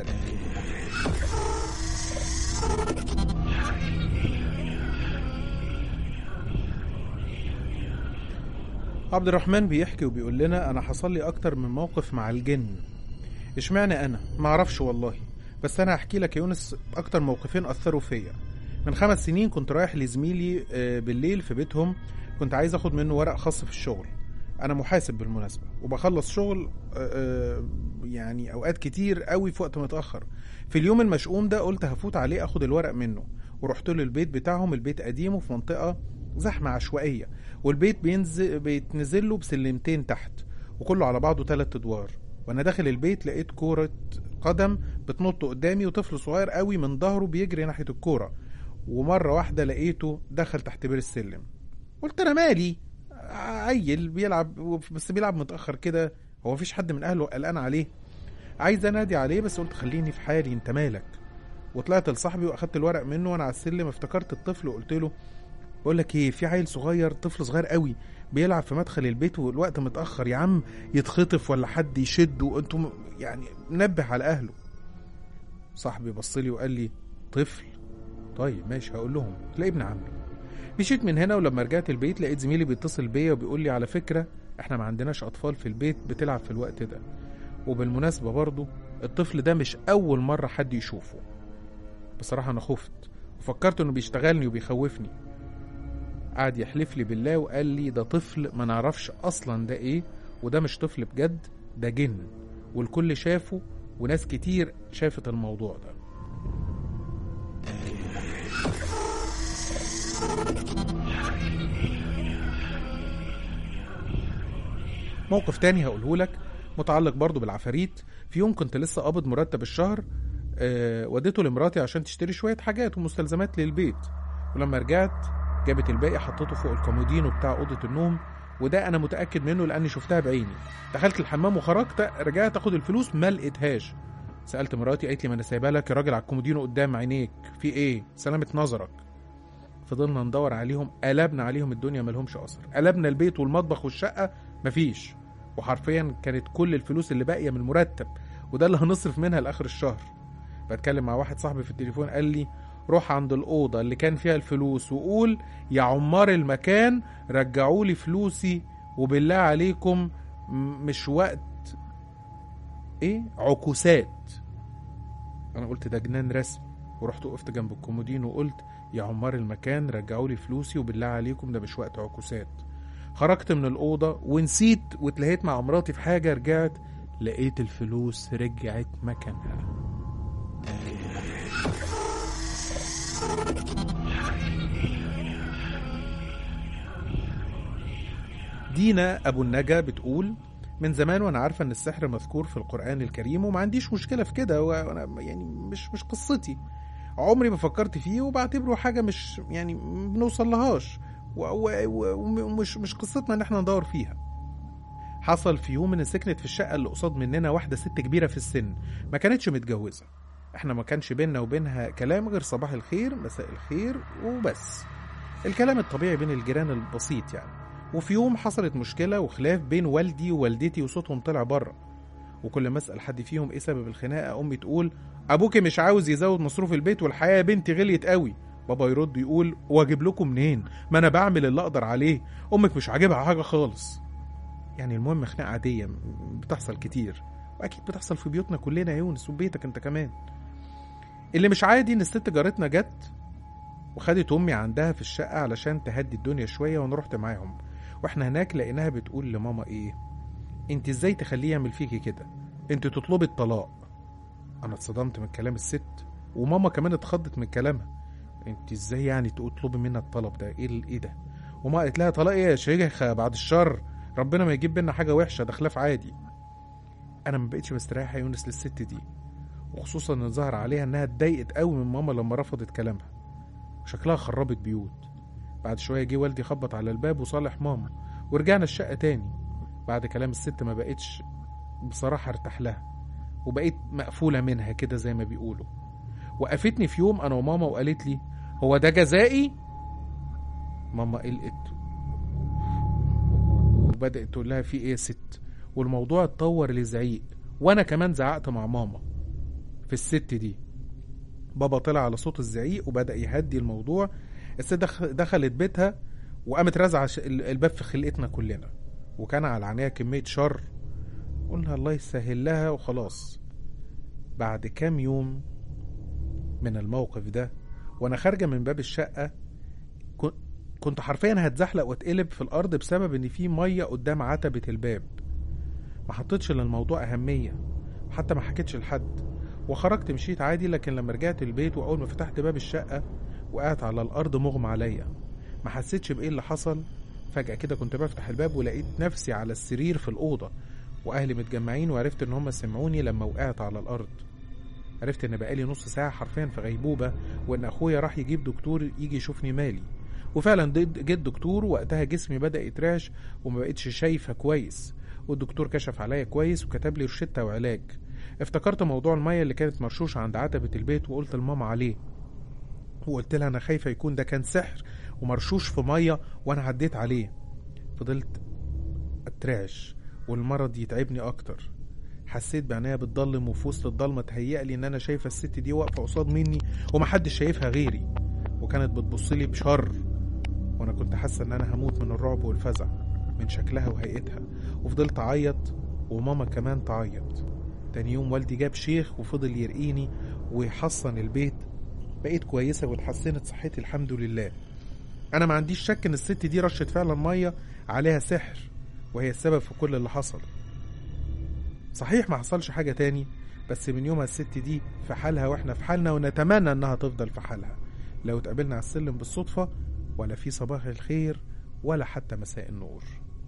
عبد الرحمن بيحكي وبيقول لنا أنا حصل لي أكتر من موقف مع الجن اشمعنى أنا معرفش والله بس أنا هحكي لك يا يونس أكتر موقفين أثروا فيا من خمس سنين كنت رايح لزميلي آه، بالليل في بيتهم كنت عايز اخد منه ورق خاص في الشغل انا محاسب بالمناسبه وبخلص شغل آه، آه، يعني اوقات كتير قوي في وقت متاخر في اليوم المشؤوم ده قلت هفوت عليه اخد الورق منه ورحت له البيت بتاعهم البيت قديم وفي منطقه زحمه عشوائيه والبيت بينزل بيتنزل له بسلمتين تحت وكله على بعضه ثلاث ادوار وانا داخل البيت لقيت كوره قدم بتنط قدامي وطفل صغير قوي من ظهره بيجري ناحيه الكوره ومره واحده لقيته دخل تحت بير السلم قلت انا مالي عيل بيلعب بس بيلعب متاخر كده هو مفيش حد من اهله قلقان عليه عايز انادي عليه بس قلت خليني في حالي انت مالك وطلعت لصاحبي واخدت الورق منه وانا على السلم افتكرت الطفل وقلت له بقول لك ايه في عيل صغير طفل صغير قوي بيلعب في مدخل البيت والوقت متاخر يا عم يتخطف ولا حد يشده وانتم يعني نبه على اهله صاحبي بص لي وقال لي طفل طيب ماشي هقول لهم تلاقي ابن عمي مشيت من هنا ولما رجعت البيت لقيت زميلي بيتصل بيا وبيقول لي على فكرة احنا ما عندناش اطفال في البيت بتلعب في الوقت ده وبالمناسبة برضو الطفل ده مش اول مرة حد يشوفه بصراحة انا خفت وفكرت انه بيشتغلني وبيخوفني قعد يحلف لي بالله وقال لي ده طفل ما نعرفش اصلا ده ايه وده مش طفل بجد ده جن والكل شافه وناس كتير شافت الموضوع ده موقف تاني هقوله لك متعلق برضو بالعفاريت في يوم كنت لسه قابض مرتب الشهر آه وديته لمراتي عشان تشتري شوية حاجات ومستلزمات للبيت ولما رجعت جابت الباقي حطيته فوق الكومودينو بتاع أوضة النوم وده أنا متأكد منه لأني شفتها بعيني دخلت الحمام وخرجت رجعت أخد الفلوس ما لقيتهاش سألت مراتي قالت لي ما أنا سايبها لك يا راجل على الكومودينو قدام عينيك في إيه سلامة نظرك فضلنا ندور عليهم قلبنا عليهم الدنيا ملهمش أثر قلبنا البيت والمطبخ والشقة مفيش وحرفيا كانت كل الفلوس اللي باقيه من المرتب وده اللي هنصرف منها لاخر الشهر بتكلم مع واحد صاحبي في التليفون قال لي روح عند الأوضة اللي كان فيها الفلوس وقول يا عمار المكان رجعوا لي فلوسي وبالله عليكم م- مش وقت ايه عكوسات انا قلت ده جنان رسمي ورحت وقفت جنب الكومودين وقلت يا عمار المكان رجعوا لي فلوسي وبالله عليكم ده مش وقت عكوسات خرجت من الأوضة ونسيت واتلهيت مع مراتي في حاجة رجعت لقيت الفلوس رجعت مكانها دينا أبو النجا بتقول من زمان وانا عارفه ان السحر مذكور في القران الكريم وما عنديش مشكله في كده وانا يعني مش مش قصتي عمري ما فكرت فيه وبعتبره حاجه مش يعني بنوصل لهاش و- و- و- ومش مش قصتنا ان احنا ندور فيها حصل في يوم ان سكنت في الشقه اللي قصاد مننا واحده ست كبيره في السن ما كانتش متجوزه احنا ما كانش بينا وبينها كلام غير صباح الخير مساء الخير وبس الكلام الطبيعي بين الجيران البسيط يعني وفي يوم حصلت مشكله وخلاف بين والدي ووالدتي وصوتهم طلع بره وكل ما اسال حد فيهم ايه سبب الخناقه امي تقول ابوكي مش عاوز يزود مصروف البيت والحياه يا بنتي غليت قوي بابا يرد يقول واجيب لكم منين ما انا بعمل اللي اقدر عليه امك مش عاجبها حاجه خالص يعني المهم خناقه عاديه م- بتحصل كتير واكيد بتحصل في بيوتنا كلنا يا يونس وبيتك انت كمان اللي مش عادي ان الست جارتنا جت وخدت امي عندها في الشقه علشان تهدي الدنيا شويه وانا رحت معاهم واحنا هناك لقيناها بتقول لماما ايه انت ازاي تخليه يعمل فيكي كده انت تطلبي الطلاق انا اتصدمت من كلام الست وماما كمان اتخضت من كلامها انت ازاي يعني تطلبي منا الطلب ده ايه ال- ايه ده وما قالت لها طلاق ايه يا شيخه بعد الشر ربنا ما يجيب بينا حاجه وحشه ده خلاف عادي انا ما بقتش مستريح يا يونس للست دي وخصوصا ان ظهر عليها انها اتضايقت قوي من ماما لما رفضت كلامها شكلها خربت بيوت بعد شويه جه والدي خبط على الباب وصالح ماما ورجعنا الشقه تاني بعد كلام الست ما بقتش بصراحه ارتاح لها وبقيت مقفوله منها كده زي ما بيقولوا وقفتني في يوم انا وماما وقالت لي هو ده جزائي ماما قلقت وبدات تقول لها في ايه يا ست والموضوع اتطور لزعيق وانا كمان زعقت مع ماما في الست دي بابا طلع على صوت الزعيق وبدا يهدي الموضوع الست دخ- دخلت بيتها وقامت رازعه ش- ال- الباب في خلقتنا كلنا وكان على عينيها كميه شر قلنا الله يسهل لها وخلاص بعد كام يوم من الموقف ده وانا خارجه من باب الشقه كن- كنت حرفيا هتزحلق واتقلب في الارض بسبب ان في ميه قدام عتبه الباب ما حطيتش للموضوع اهميه وحتى ما حكيتش لحد وخرجت مشيت عادي لكن لما رجعت البيت واول ما فتحت باب الشقه وقعت على الارض مغمى عليا ما حسيتش بايه اللي حصل فجاه كده كنت بفتح الباب ولقيت نفسي على السرير في الاوضه واهلي متجمعين وعرفت ان هم سمعوني لما وقعت على الارض عرفت ان بقالي نص ساعه حرفيا في غيبوبه وان اخويا راح يجيب دكتور يجي يشوفني مالي وفعلا ضد- جه الدكتور وقتها جسمي بدا يترعش وما بقتش شايفه كويس والدكتور كشف عليا كويس وكتب لي روشته وعلاج افتكرت موضوع الميه اللي كانت مرشوشه عند عتبه البيت وقلت لماما عليه وقلت لها انا خايفه يكون ده كان سحر ومرشوش في ميه وانا عديت عليه فضلت اترعش والمرض يتعبني اكتر حسيت بعينيا بتضلم وفي وسط الضلمه تهيألي ان انا شايفه الست دي واقفه قصاد مني ومحدش شايفها غيري وكانت بتبصلي بشر وانا كنت حاسه ان انا هموت من الرعب والفزع من شكلها وهيئتها وفضلت اعيط وماما كمان تعيط تاني يوم والدي جاب شيخ وفضل يرقيني ويحصن البيت بقيت كويسه واتحسنت صحتي الحمد لله انا ما عنديش شك ان الست دي رشت فعلا ميه عليها سحر وهي السبب في كل اللي حصل صحيح ما حصلش حاجه تاني بس من يومها الست دي في حالها واحنا في حالنا ونتمنى انها تفضل في حالها لو اتقابلنا على السلم بالصدفه ولا في صباح الخير ولا حتى مساء النور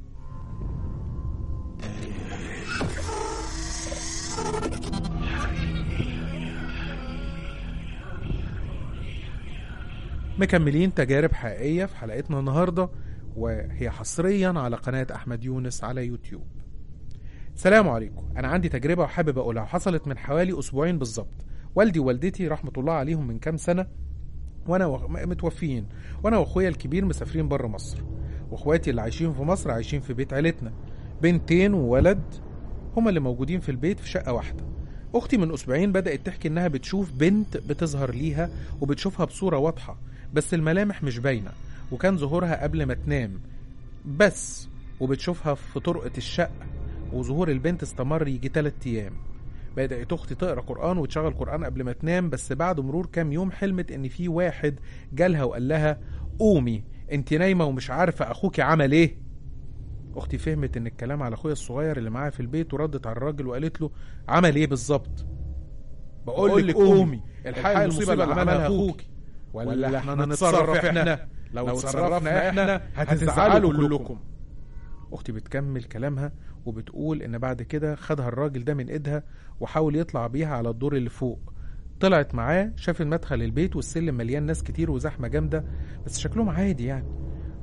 مكملين تجارب حقيقية في حلقتنا النهاردة وهي حصريا على قناة أحمد يونس على يوتيوب السلام عليكم أنا عندي تجربة وحابب أقولها حصلت من حوالي أسبوعين بالظبط والدي ووالدتي رحمة الله عليهم من كام سنة وأنا و... متوفيين وأنا وأخويا الكبير مسافرين بره مصر وأخواتي اللي عايشين في مصر عايشين في بيت عيلتنا بنتين وولد هما اللي موجودين في البيت في شقة واحدة أختي من أسبوعين بدأت تحكي إنها بتشوف بنت بتظهر ليها وبتشوفها بصورة واضحة بس الملامح مش باينة وكان ظهورها قبل ما تنام بس وبتشوفها في طرقة الشقة وظهور البنت استمر يجي تلات أيام بدأت أختي تقرأ قرآن وتشغل قرآن قبل ما تنام بس بعد مرور كام يوم حلمت إن في واحد جالها وقال لها قومي انت نايمة ومش عارفة أخوكي عمل إيه أختي فهمت إن الكلام على أخويا الصغير اللي معاها في البيت وردت على الراجل وقالت له عمل إيه بالظبط بقول لك قومي الحقي المصيبة اللي عملها أخوكي ولا احنا نتصرف احنا لو اتصرفنا احنا هتزعلوا كلكم اختي بتكمل كلامها وبتقول ان بعد كده خدها الراجل ده من ايدها وحاول يطلع بيها على الدور اللي فوق طلعت معاه شافت مدخل البيت والسلم مليان ناس كتير وزحمه جامده بس شكلهم عادي يعني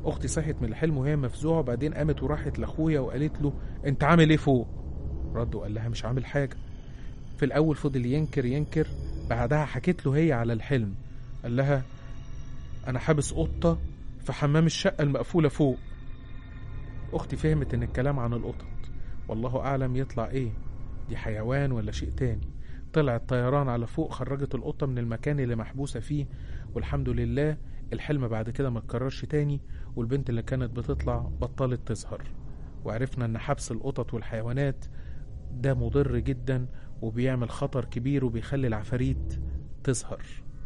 اختي صحت من الحلم وهي مفزوعه وبعدين قامت وراحت لاخويا وقالت له انت عامل ايه فوق رد وقال لها مش عامل حاجه في الاول فضل ينكر ينكر بعدها حكيت له هي على الحلم قال لها انا حابس قطه في حمام الشقه المقفوله فوق اختي فهمت ان الكلام عن القطط والله اعلم يطلع ايه دي حيوان ولا شيء تاني طلعت طيران على فوق خرجت القطه من المكان اللي محبوسه فيه والحمد لله الحلم بعد كده ما اتكررش تاني والبنت اللي كانت بتطلع بطلت تظهر وعرفنا ان حبس القطط والحيوانات ده مضر جدا وبيعمل خطر كبير وبيخلي العفاريت تظهر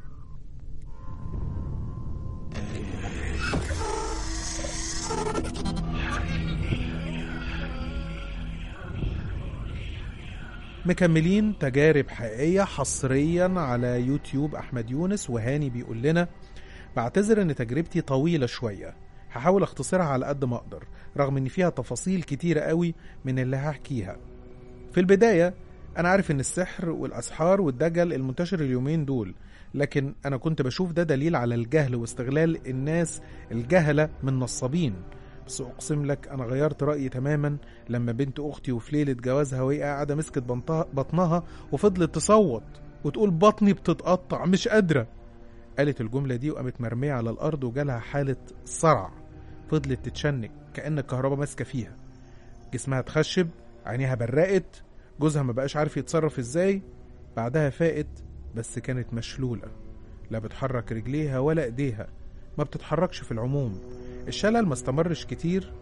مكملين تجارب حقيقية حصريا على يوتيوب أحمد يونس وهاني بيقول لنا بعتذر إن تجربتي طويلة شوية هحاول أختصرها على قد ما أقدر رغم إن فيها تفاصيل كتيرة قوي من اللي هحكيها في البداية أنا عارف إن السحر والأسحار والدجل المنتشر اليومين دول لكن أنا كنت بشوف ده دليل على الجهل واستغلال الناس الجهلة من نصابين بس أقسم لك أنا غيرت رأيي تماما لما بنت أختي وفي ليلة جوازها وهي قاعدة مسكت بنطها- بطنها وفضلت تصوت وتقول بطني بتتقطع مش قادرة قالت الجملة دي وقامت مرمية على الأرض وجالها حالة صرع فضلت تتشنج كأن الكهرباء ماسكة فيها جسمها اتخشب عينيها برقت جوزها ما بقاش عارف يتصرف ازاي بعدها فاقت بس كانت مشلولة لا بتحرك رجليها ولا ايديها ما بتتحركش في العموم الشلل ما استمرش كتير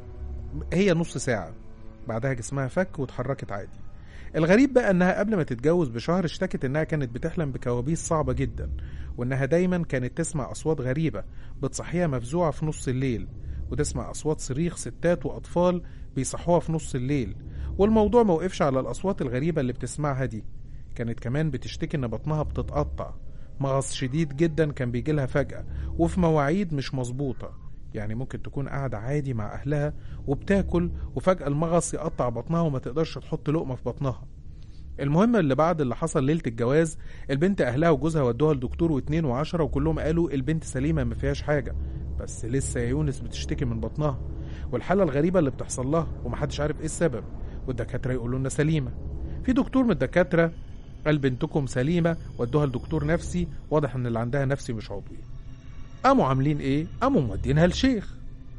هي نص ساعة بعدها جسمها فك واتحركت عادي الغريب بقى انها قبل ما تتجوز بشهر اشتكت انها كانت بتحلم بكوابيس صعبة جدا وانها دايما كانت تسمع اصوات غريبة بتصحيها مفزوعة في نص الليل وتسمع اصوات صريخ ستات واطفال بيصحوها في نص الليل والموضوع ما وقفش على الاصوات الغريبة اللي بتسمعها دي كانت كمان بتشتكي ان بطنها بتتقطع مغص شديد جدا كان بيجيلها فجأة وفي مواعيد مش مظبوطة يعني ممكن تكون قاعدة عادي مع أهلها وبتاكل وفجأة المغص يقطع بطنها وما تقدرش تحط لقمة في بطنها المهم اللي بعد اللي حصل ليلة الجواز البنت أهلها وجوزها ودوها لدكتور واتنين وعشرة وكلهم قالوا البنت سليمة ما فيهاش حاجة بس لسه يا يونس بتشتكي من بطنها والحالة الغريبة اللي بتحصل لها ومحدش عارف ايه السبب والدكاترة يقولوا لنا سليمة في دكتور من الدكاترة قال بنتكم سليمة ودوها لدكتور نفسي واضح ان اللي عندها نفسي مش عضوي قاموا عاملين ايه قاموا مودينها لشيخ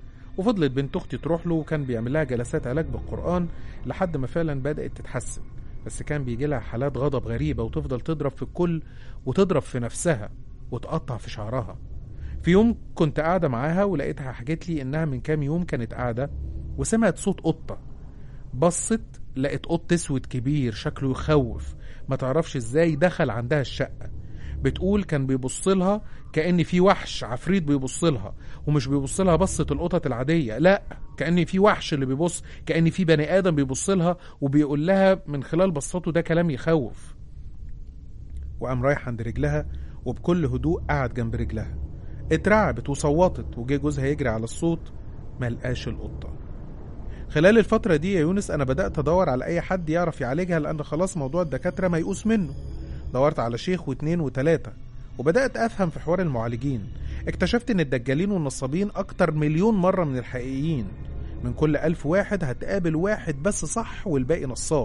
وفضلت بنت اختي تروح له وكان بيعمل لها جلسات علاج بالقران لحد ما فعلا بدات تتحسن بس كان بيجي لها حالات غضب غريبه وتفضل تضرب في الكل وتضرب في نفسها وتقطع في شعرها في يوم كنت قاعده معاها ولقيتها حكت لي انها من كام يوم كانت قاعده وسمعت صوت قطه بصت لقت قط اسود كبير شكله يخوف ما تعرفش ازاي دخل عندها الشقه بتقول كان بيبص لها كأن في وحش عفريت بيبص لها ومش بيبص لها بصة القطط العادية لا كأن في وحش اللي بيبص كأن في بني آدم بيبص لها وبيقول لها من خلال بصته ده كلام يخوف وقام رايح عند رجلها وبكل هدوء قعد جنب رجلها اترعبت وصوتت وجه جوزها يجري على الصوت ملقاش القطة خلال الفترة دي يا يونس أنا بدأت أدور على أي حد يعرف يعالجها لأن خلاص موضوع الدكاترة ميؤوس منه دورت على شيخ واتنين وتلاتة وبدأت أفهم في حوار المعالجين اكتشفت إن الدجالين والنصابين أكتر مليون مرة من الحقيقيين من كل ألف واحد هتقابل واحد بس صح والباقي نصاب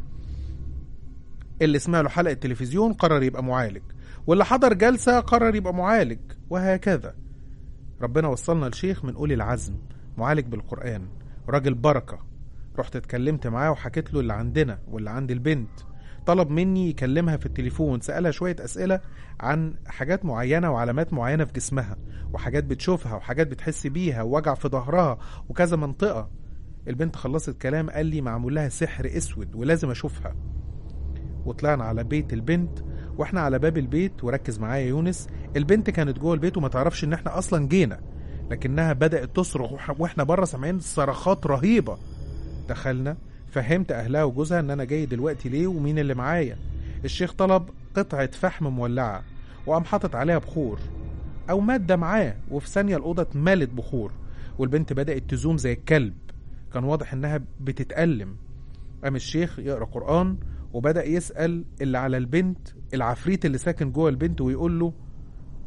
اللي سمع له حلقة تلفزيون قرر يبقى معالج واللي حضر جلسة قرر يبقى معالج وهكذا ربنا وصلنا لشيخ من أولي العزم معالج بالقرآن راجل بركة رحت اتكلمت معاه وحكيت له اللي عندنا واللي عند البنت طلب مني يكلمها في التليفون سألها شوية أسئلة عن حاجات معينة وعلامات معينة في جسمها وحاجات بتشوفها وحاجات بتحس بيها ووجع في ظهرها وكذا منطقة البنت خلصت كلام قال لي معمول لها سحر اسود ولازم اشوفها وطلعنا على بيت البنت واحنا على باب البيت وركز معايا يونس البنت كانت جوه البيت وما تعرفش ان احنا اصلا جينا لكنها بدأت تصرخ وح- واحنا بره سامعين صرخات رهيبة دخلنا فهمت اهلها وجوزها ان انا جاي دلوقتي ليه ومين اللي معايا الشيخ طلب قطعة فحم مولعة وقام حاطط عليها بخور او مادة معاه وفي ثانية الأوضة اتملت بخور والبنت بدأت تزوم زي الكلب كان واضح انها بتتألم قام الشيخ يقرأ قرآن وبدأ يسأل اللي على البنت العفريت اللي ساكن جوه البنت ويقول له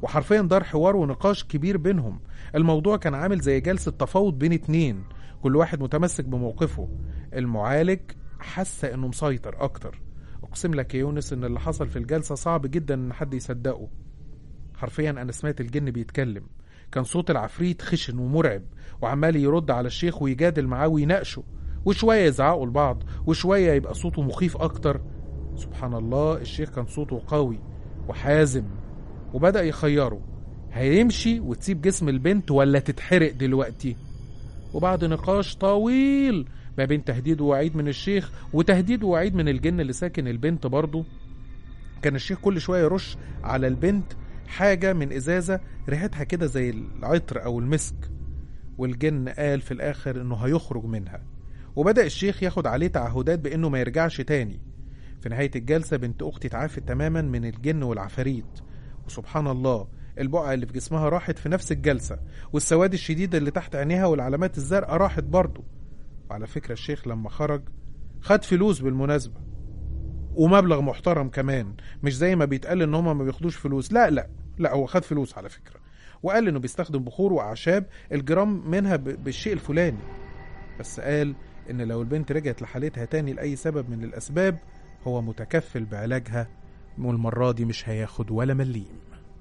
وحرفيا دار حوار ونقاش كبير بينهم الموضوع كان عامل زي جلسة تفاوض بين اتنين كل واحد متمسك بموقفه المعالج حس انه مسيطر اكتر اقسم لك يا يونس ان اللي حصل في الجلسة صعب جدا ان حد يصدقه حرفيا انا سمعت الجن بيتكلم كان صوت العفريت خشن ومرعب وعمال يرد على الشيخ ويجادل معاه ويناقشه وشوية يزعقوا لبعض وشوية يبقى صوته مخيف أكتر سبحان الله الشيخ كان صوته قوي وحازم وبدأ يخيره هيمشي وتسيب جسم البنت ولا تتحرق دلوقتي وبعد نقاش طويل ما بين تهديد ووعيد من الشيخ وتهديد ووعيد من الجن اللي ساكن البنت برضه كان الشيخ كل شوية يرش على البنت حاجة من إزازة ريحتها كده زي العطر أو المسك والجن قال في الآخر إنه هيخرج منها وبدأ الشيخ ياخد عليه تعهدات بإنه ما يرجعش تاني في نهاية الجلسة بنت أختي اتعافت تماما من الجن والعفاريت وسبحان الله البقعة اللي في جسمها راحت في نفس الجلسة والسواد الشديد اللي تحت عينيها والعلامات الزرقاء راحت برضه وعلى فكرة الشيخ لما خرج خد فلوس بالمناسبة ومبلغ محترم كمان مش زي ما بيتقال ان هما ما بياخدوش فلوس لا لا لا هو خد فلوس على فكرة وقال انه بيستخدم بخور واعشاب الجرام منها ب- بالشيء الفلاني بس قال ان لو البنت رجعت لحالتها تاني لاي سبب من الاسباب هو متكفل بعلاجها والمرة دي مش هياخد ولا مليم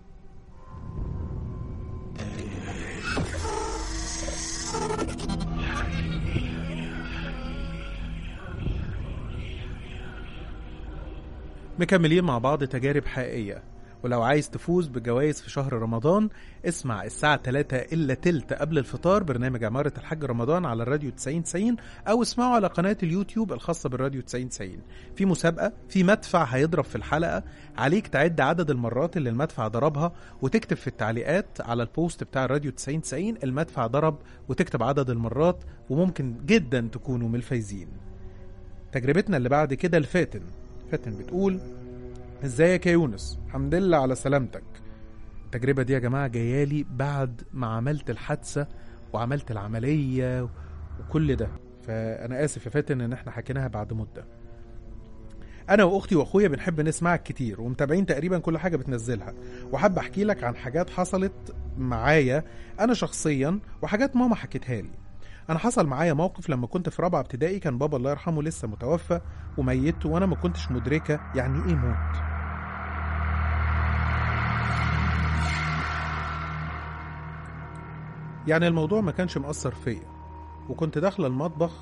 مكملين مع بعض تجارب حقيقية ولو عايز تفوز بجوائز في شهر رمضان اسمع الساعة 3 إلا تلت قبل الفطار برنامج عمارة الحاج رمضان على الراديو 9090 أو اسمعه على قناة اليوتيوب الخاصة بالراديو 9090 في مسابقة في مدفع هيضرب في الحلقة عليك تعد عدد المرات اللي المدفع ضربها وتكتب في التعليقات على البوست بتاع الراديو 9090 المدفع ضرب وتكتب عدد المرات وممكن جدا تكونوا من الفايزين تجربتنا اللي بعد كده الفاتن فاتن بتقول ازيك يا يونس الحمد لله على سلامتك التجربة دي يا جماعة جايالي بعد ما عملت الحادثة وعملت العملية وكل ده فأنا آسف يا فاتن إن احنا حكيناها بعد مدة أنا وأختي وأخويا بنحب نسمعك كتير ومتابعين تقريبا كل حاجة بتنزلها وحابب أحكي لك عن حاجات حصلت معايا أنا شخصيا وحاجات ماما حكتها لي أنا حصل معايا موقف لما كنت في رابعة ابتدائي كان بابا الله يرحمه لسه متوفى وميت وأنا ما كنتش مدركة يعني إيه موت يعني الموضوع ما كانش مأثر فيا وكنت داخلة المطبخ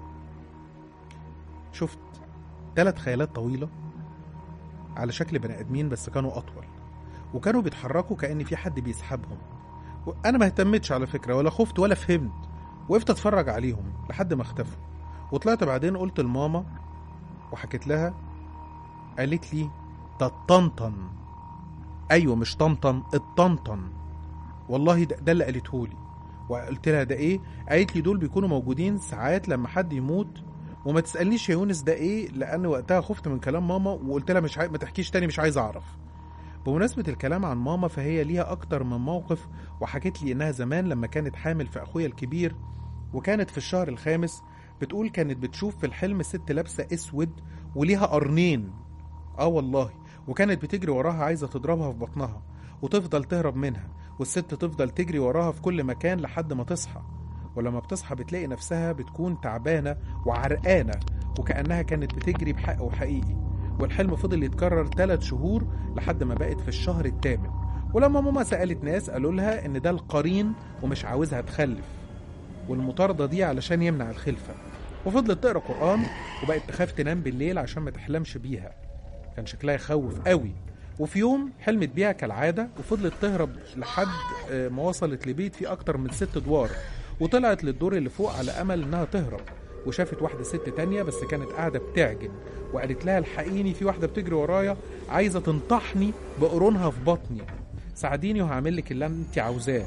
شفت ثلاث خيالات طويلة على شكل بني آدمين بس كانوا أطول وكانوا بيتحركوا كأن في حد بيسحبهم وأنا ما اهتمتش على فكرة ولا خفت ولا فهمت وقفت أتفرج عليهم لحد ما اختفوا وطلعت بعدين قلت لماما وحكيت لها قالت لي ده الطنطن أيوة مش طنطن الطنطن والله ده, ده اللي قالته لي وقلت لها ده ايه قالت لي دول بيكونوا موجودين ساعات لما حد يموت وما تسالنيش يا يونس ده ايه لان وقتها خفت من كلام ماما وقلت لها مش عاي... ما تحكيش تاني مش عايز اعرف بمناسبة الكلام عن ماما فهي ليها أكتر من موقف وحكت لي إنها زمان لما كانت حامل في أخويا الكبير وكانت في الشهر الخامس بتقول كانت بتشوف في الحلم ست لابسة أسود وليها قرنين آه والله وكانت بتجري وراها عايزة تضربها في بطنها وتفضل تهرب منها والست تفضل تجري وراها في كل مكان لحد ما تصحى ولما بتصحى بتلاقي نفسها بتكون تعبانة وعرقانة وكأنها كانت بتجري بحق وحقيقي والحلم فضل يتكرر ثلاث شهور لحد ما بقت في الشهر الثامن ولما ماما سألت ناس قالوا لها إن ده القرين ومش عاوزها تخلف والمطاردة دي علشان يمنع الخلفة وفضلت تقرا قرآن وبقت تخاف تنام بالليل عشان ما تحلمش بيها كان شكلها يخوف قوي وفي يوم حلمت بيها كالعادة وفضلت تهرب لحد آه، ما وصلت لبيت فيه أكتر من ست أدوار وطلعت للدور اللي فوق على أمل إنها تهرب وشافت واحدة ست تانية بس كانت قاعدة بتعجن وقالت لها الحقيني في واحدة بتجري ورايا عايزة تنطحني بقرونها في بطني ساعديني وهعمل لك اللي انت عاوزاه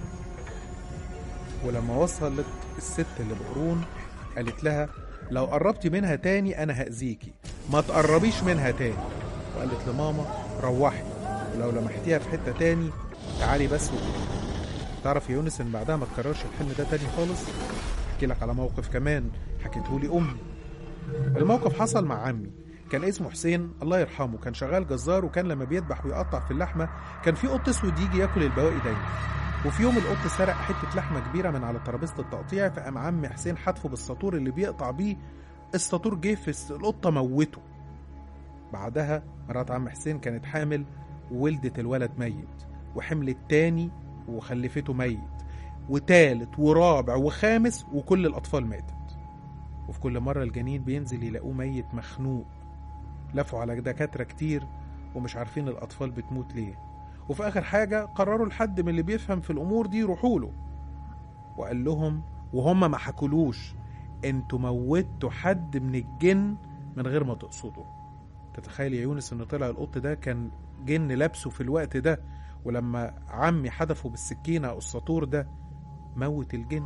ولما وصلت الست اللي بقرون قالت لها لو قربتي منها تاني انا هأذيكي ما تقربيش منها تاني وقالت لماما روحي ولو لمحتيها في حتة تاني تعالي بس وقولي تعرف يا يونس ان بعدها ما تكررش الحلم ده تاني خالص احكي لك على موقف كمان حكيته لي امي الموقف حصل مع عمي كان اسمه حسين الله يرحمه كان شغال جزار وكان لما بيذبح ويقطع في اللحمه كان في قط اسود يجي ياكل البواقي دايما وفي يوم القط سرق حته لحمه كبيره من على ترابيزه التقطيع فقام عم حسين حتفه بالساطور اللي بيقطع بيه الساطور جه في الس- القطه موته بعدها مرات عم حسين كانت حامل وولدت الولد ميت وحملت تاني وخلفته ميت وتالت ورابع وخامس وكل الأطفال ماتت وفي كل مرة الجنين بينزل يلاقوه ميت مخنوق لفوا على دكاترة كتير ومش عارفين الأطفال بتموت ليه وفي آخر حاجة قرروا لحد من اللي بيفهم في الأمور دي يروحوا له وقال لهم وهم ما حكولوش انتوا موتوا حد من الجن من غير ما تقصدوا تتخيل يا يونس ان طلع القط ده كان جن لابسه في الوقت ده ولما عمي حدفه بالسكينة او الساطور ده موت الجن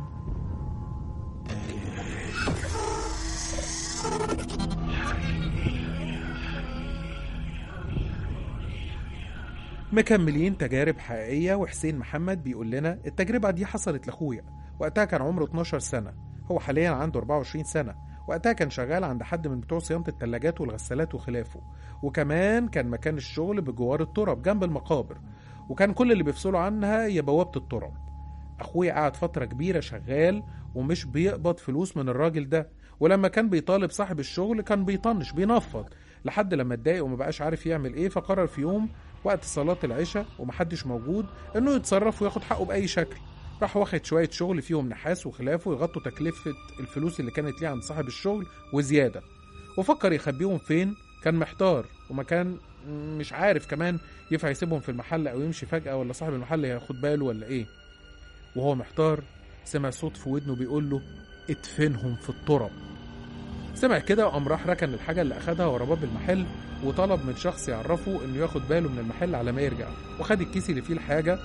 مكملين تجارب حقيقية وحسين محمد بيقول لنا التجربة دي حصلت لأخويا وقتها كان عمره 12 سنة هو حاليا عنده 24 سنة وقتها كان شغال عند حد من بتوع صيانة التلاجات والغسالات وخلافه وكمان كان مكان الشغل بجوار التراب جنب المقابر وكان كل اللي بيفصلوا عنها هي بوابة التراب أخويا قعد فترة كبيرة شغال ومش بيقبض فلوس من الراجل ده ولما كان بيطالب صاحب الشغل كان بيطنش بينفض لحد لما اتضايق وما بقاش عارف يعمل ايه فقرر في يوم وقت صلاة العشاء ومحدش موجود انه يتصرف وياخد حقه بأي شكل راح واخد شوية شغل فيهم نحاس وخلافه يغطوا تكلفة الفلوس اللي كانت ليه عند صاحب الشغل وزيادة وفكر يخبيهم فين كان محتار ومكان مش عارف كمان ينفع يسيبهم في المحل او يمشي فجأة ولا صاحب المحل هياخد باله ولا ايه وهو محتار سمع صوت في ودنه بيقول له ادفنهم في التراب سمع كده وقام راح ركن الحاجة اللي أخدها ورا باب المحل وطلب من شخص يعرفه إنه ياخد باله من المحل على ما يرجع وخد الكيس اللي فيه الحاجة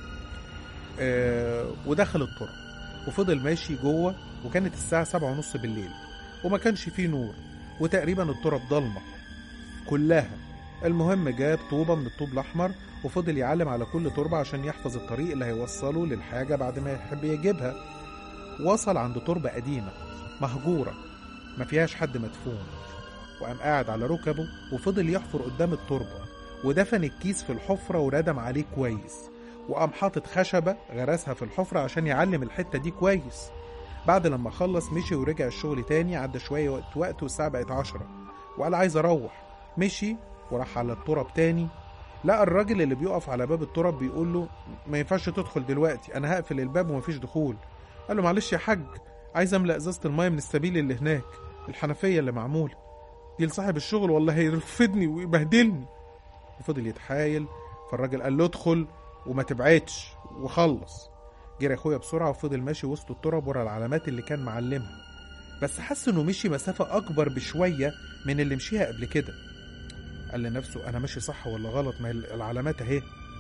آه ودخل التراب وفضل ماشي جوه وكانت الساعة سبعة ونص بالليل وما كانش فيه نور وتقريبا التراب ضلمة كلها المهم جاب طوبة من الطوب الأحمر وفضل يعلم على كل تربة عشان يحفظ الطريق اللي هيوصله للحاجة بعد ما يحب يجيبها وصل عند تربة قديمة مهجورة ما فيهاش حد مدفون وقام قاعد على ركبه وفضل يحفر قدام التربة ودفن الكيس في الحفرة وردم عليه كويس وقام حاطط خشبة غرسها في الحفرة عشان يعلم الحتة دي كويس بعد لما خلص مشي ورجع الشغل تاني عدى شوية وقت وقت والساعة بقت عشرة وقال عايز أروح مشي وراح على التراب تاني لقى الراجل اللي بيقف على باب التراب بيقول له ما ينفعش تدخل دلوقتي أنا هقفل الباب ومفيش دخول قال له معلش يا حاج عايز املأ ازازة المية من السبيل اللي هناك الحنفية اللي معمولة دي لصاحب الشغل والله هيرفدني ويبهدلني وفضل يتحايل فالراجل قال له ادخل وما تبعدش وخلص جري اخويا بسرعة وفضل ماشي وسط التراب ورا العلامات اللي كان معلمها بس حس انه مشي مسافة اكبر بشوية من اللي مشيها قبل كده قال لنفسه انا ماشي صح ولا غلط ما هي العلامات اهي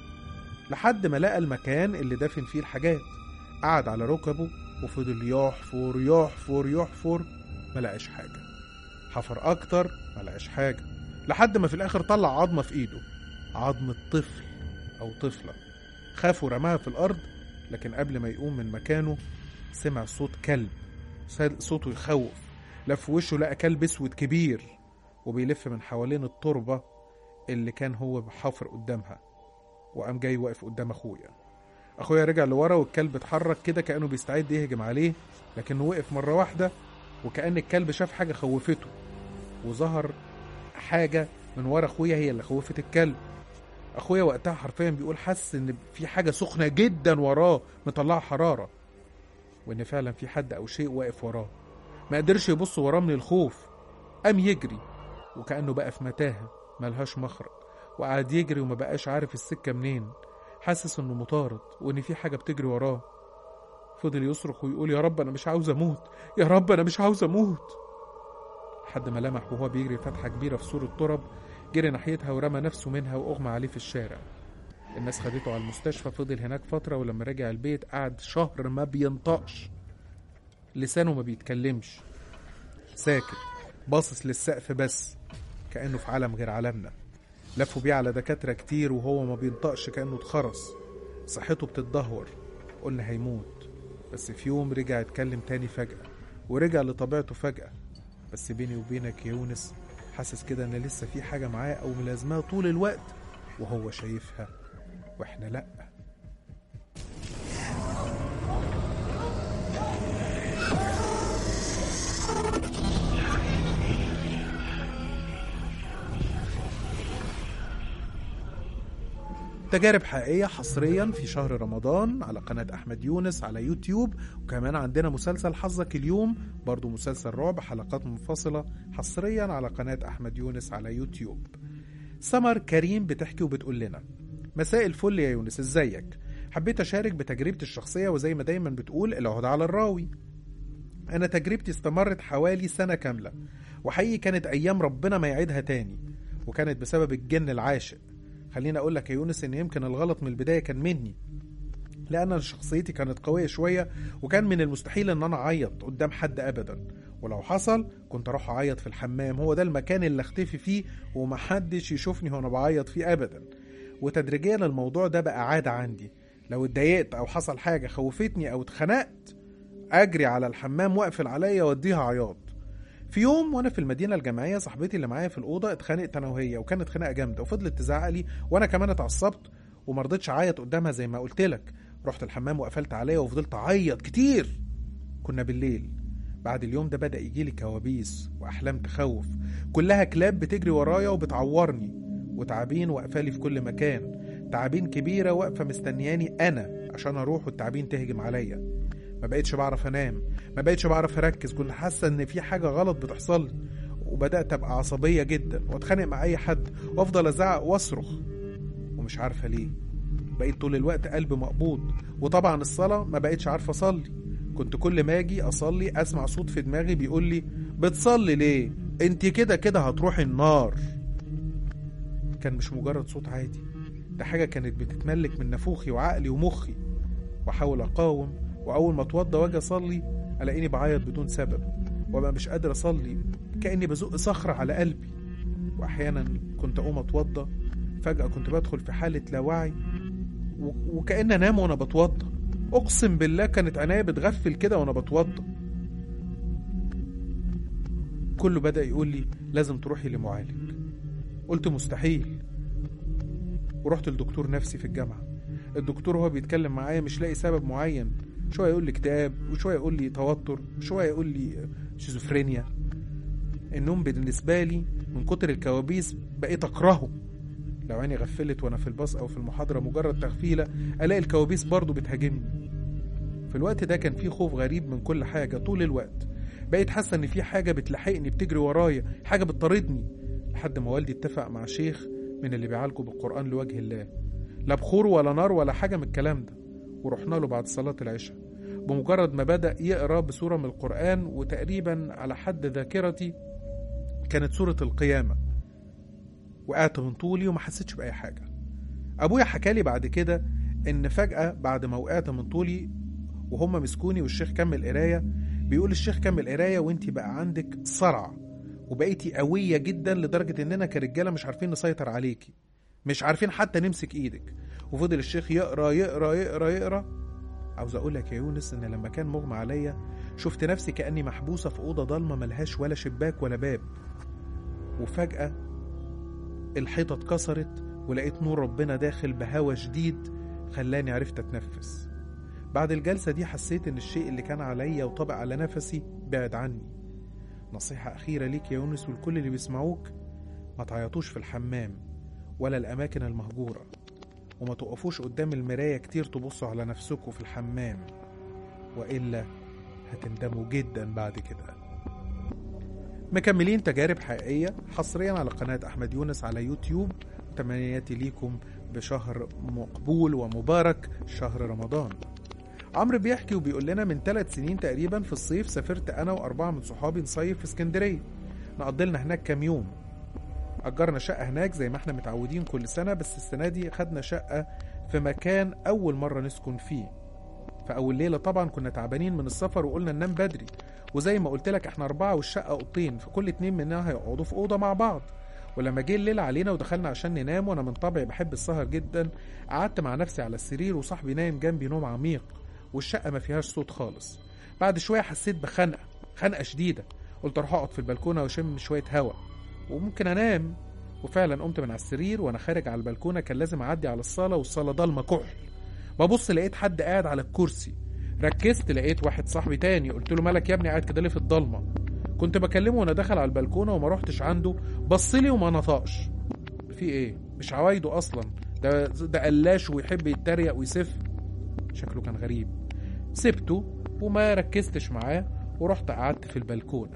لحد ما لقى المكان اللي دافن فيه الحاجات قعد على ركبه وفضل يحفر يحفر يحفر ما لقاش حاجة حفر أكتر ما لقاش حاجة لحد ما في الآخر طلع عظمة في إيده عظمة طفل أو طفلة خاف ورماها في الأرض لكن قبل ما يقوم من مكانه سمع صوت كلب صوته يخوف لف وشه لقى كلب اسود كبير وبيلف من حوالين التربة اللي كان هو بحفر قدامها وقام جاي واقف قدام أخويا اخويا رجع لورا والكلب اتحرك كده كانه بيستعد يهجم عليه لكنه وقف مره واحده وكان الكلب شاف حاجه خوفته وظهر حاجه من ورا اخويا هي اللي خوفت الكلب اخويا وقتها حرفيا بيقول حس ان في حاجه سخنه جدا وراه مطلعه حراره وان فعلا في حد او شيء واقف وراه ما قدرش يبص وراه من الخوف قام يجري وكانه بقى في متاهه ملهاش مخرج وقعد يجري وما بقاش عارف السكه منين حاسس انه مطارد وان في حاجه بتجري وراه فضل يصرخ ويقول يا رب انا مش عاوز اموت يا رب انا مش عاوز اموت لحد ما لمح وهو بيجري فتحه كبيره في سور التراب جري ناحيتها ورمى نفسه منها واغمى عليه في الشارع الناس خدته على المستشفى فضل هناك فتره ولما رجع البيت قعد شهر ما بينطقش لسانه ما بيتكلمش ساكت باصص للسقف بس كانه في عالم غير عالمنا لفوا بيه على دكاترة كتير وهو ما بينطقش كأنه اتخرس صحته بتتدهور قلنا هيموت بس في يوم رجع يتكلم تاني فجأة ورجع لطبيعته فجأة بس بيني وبينك يا يونس حاسس كده ان لسه في حاجه معاه او ملازماه طول الوقت وهو شايفها واحنا لا تجارب حقيقية حصريا في شهر رمضان على قناة أحمد يونس على يوتيوب وكمان عندنا مسلسل حظك اليوم برضو مسلسل رعب حلقات منفصلة حصريا على قناة أحمد يونس على يوتيوب سمر كريم بتحكي وبتقول لنا مساء الفل يا يونس ازيك حبيت أشارك بتجربتي الشخصية وزي ما دايما بتقول العهد على الراوي أنا تجربتي استمرت حوالي سنة كاملة وحقيقي كانت أيام ربنا ما يعيدها تاني وكانت بسبب الجن العاشق خليني اقول لك يا يونس ان يمكن الغلط من البدايه كان مني لان أنا شخصيتي كانت قويه شويه وكان من المستحيل ان انا اعيط قدام حد ابدا ولو حصل كنت اروح اعيط في الحمام هو ده المكان اللي اختفي فيه ومحدش يشوفني وانا بعيط فيه ابدا وتدريجيا الموضوع ده بقى عاده عندي لو اتضايقت او حصل حاجه خوفتني او اتخنقت اجري على الحمام واقفل عليا واديها عياط في يوم وانا في المدينه الجامعيه صاحبتي اللي معايا في الاوضه اتخانقت انا وهي وكانت خناقه جامده وفضلت تزعق لي وانا كمان اتعصبت وما رضيتش اعيط قدامها زي ما قلت لك رحت الحمام وقفلت عليا وفضلت اعيط كتير كنا بالليل بعد اليوم ده بدا يجيلي كوابيس واحلام تخوف كلها كلاب بتجري ورايا وبتعورني وتعابين واقفالي في كل مكان تعابين كبيره واقفه مستنياني انا عشان اروح والتعابين تهجم عليا ما بقتش بعرف انام ما بقتش بعرف اركز كنت حاسه ان في حاجه غلط بتحصل لي وبدات ابقى عصبيه جدا واتخانق مع اي حد وافضل ازعق واصرخ ومش عارفه ليه بقيت طول الوقت قلبي مقبوض وطبعا الصلاه ما بقتش عارفه اصلي كنت كل ما اجي اصلي اسمع صوت في دماغي بيقول لي بتصلي ليه انت كده كده هتروحي النار كان مش مجرد صوت عادي ده حاجه كانت بتتملك من نافوخي وعقلي ومخي واحاول اقاوم واول ما اتوضى واجي اصلي الاقيني بعيط بدون سبب وابقى مش قادر اصلي كاني بزق صخره على قلبي واحيانا كنت اقوم اتوضى فجاه كنت بدخل في حاله لا وعي و- وكأن انام وانا بتوضى اقسم بالله كانت عينيا بتغفل كده وانا بتوضى كله بدأ يقول لي لازم تروحي لمعالج قلت مستحيل ورحت لدكتور نفسي في الجامعة الدكتور وهو بيتكلم معايا مش لاقي سبب معين شوية يقول لي اكتئاب وشوية يقول لي توتر شوية يقول لي شيزوفرينيا النوم بالنسبة لي من كتر الكوابيس بقيت أكرهه لو عيني غفلت وأنا في الباص أو في المحاضرة مجرد تغفيلة ألاقي الكوابيس برضه بتهاجمني في الوقت ده كان في خوف غريب من كل حاجة طول الوقت بقيت حاسة إن في حاجة بتلاحقني بتجري ورايا حاجة بتطاردني لحد ما والدي اتفق مع شيخ من اللي بيعالجوا بالقرآن لوجه الله لا بخور ولا نار ولا حاجة من الكلام ده ورحنا له بعد صلاة العشاء بمجرد ما بدأ يقرأ بسورة من القرآن وتقريبا على حد ذاكرتي كانت سورة القيامة وقعت من طولي وما حسيتش بأي حاجة أبويا حكالي بعد كده إن فجأة بعد ما وقعت من طولي وهم مسكوني والشيخ كمل قراية بيقول الشيخ كمل قراية وانتي بقى عندك صرع وبقيتي قوية جدا لدرجة إننا كرجالة مش عارفين نسيطر عليكي مش عارفين حتى نمسك إيدك وفضل الشيخ يقرا يقرا يقرا يقرا عاوز اقول لك يا يونس ان لما كان مغمى عليا شفت نفسي كاني محبوسه في اوضه ضلمه ملهاش ولا شباك ولا باب وفجاه الحيطه اتكسرت ولقيت نور ربنا داخل بهوا شديد خلاني عرفت اتنفس بعد الجلسه دي حسيت ان الشيء اللي كان عليا وطبع على نفسي بعد عني نصيحه اخيره ليك يا يونس والكل اللي بيسمعوك ما تعيطوش في الحمام ولا الاماكن المهجوره وما تقفوش قدام المراية كتير تبصوا على نفسكوا في الحمام وإلا هتندموا جدا بعد كده مكملين تجارب حقيقية حصريا على قناة أحمد يونس على يوتيوب تمنياتي ليكم بشهر مقبول ومبارك شهر رمضان عمرو بيحكي وبيقول لنا من ثلاث سنين تقريبا في الصيف سافرت أنا وأربعة من صحابي نصيف في اسكندرية نقضي لنا هناك كام يوم أجرنا شقة هناك زي ما احنا متعودين كل سنة بس السنة دي خدنا شقة في مكان أول مرة نسكن فيه فأول ليلة طبعا كنا تعبانين من السفر وقلنا ننام بدري وزي ما قلت لك احنا أربعة والشقة أوضتين فكل اتنين مننا هيقعدوا في أوضة مع بعض ولما جه الليل علينا ودخلنا عشان ننام وانا من طبعي بحب السهر جدا قعدت مع نفسي على السرير وصاحبي نايم جنبي نوم عميق والشقة ما فيهاش صوت خالص بعد شوية حسيت بخنقة خنقة شديدة قلت اروح اقعد في البلكونة واشم شوية هوا وممكن انام وفعلا قمت من على السرير وانا خارج على البلكونه كان لازم اعدي على الصاله والصاله ضلمه كحل ببص لقيت حد قاعد على الكرسي ركزت لقيت واحد صاحبي تاني قلت له مالك يا ابني قاعد كده ليه في الضلمه كنت بكلمه وانا داخل على البلكونه وما روحتش عنده بص لي وما نطقش في ايه مش عوايده اصلا ده ده قلاش ويحب يتريق ويسف شكله كان غريب سبته وما ركزتش معاه ورحت قعدت في البلكونه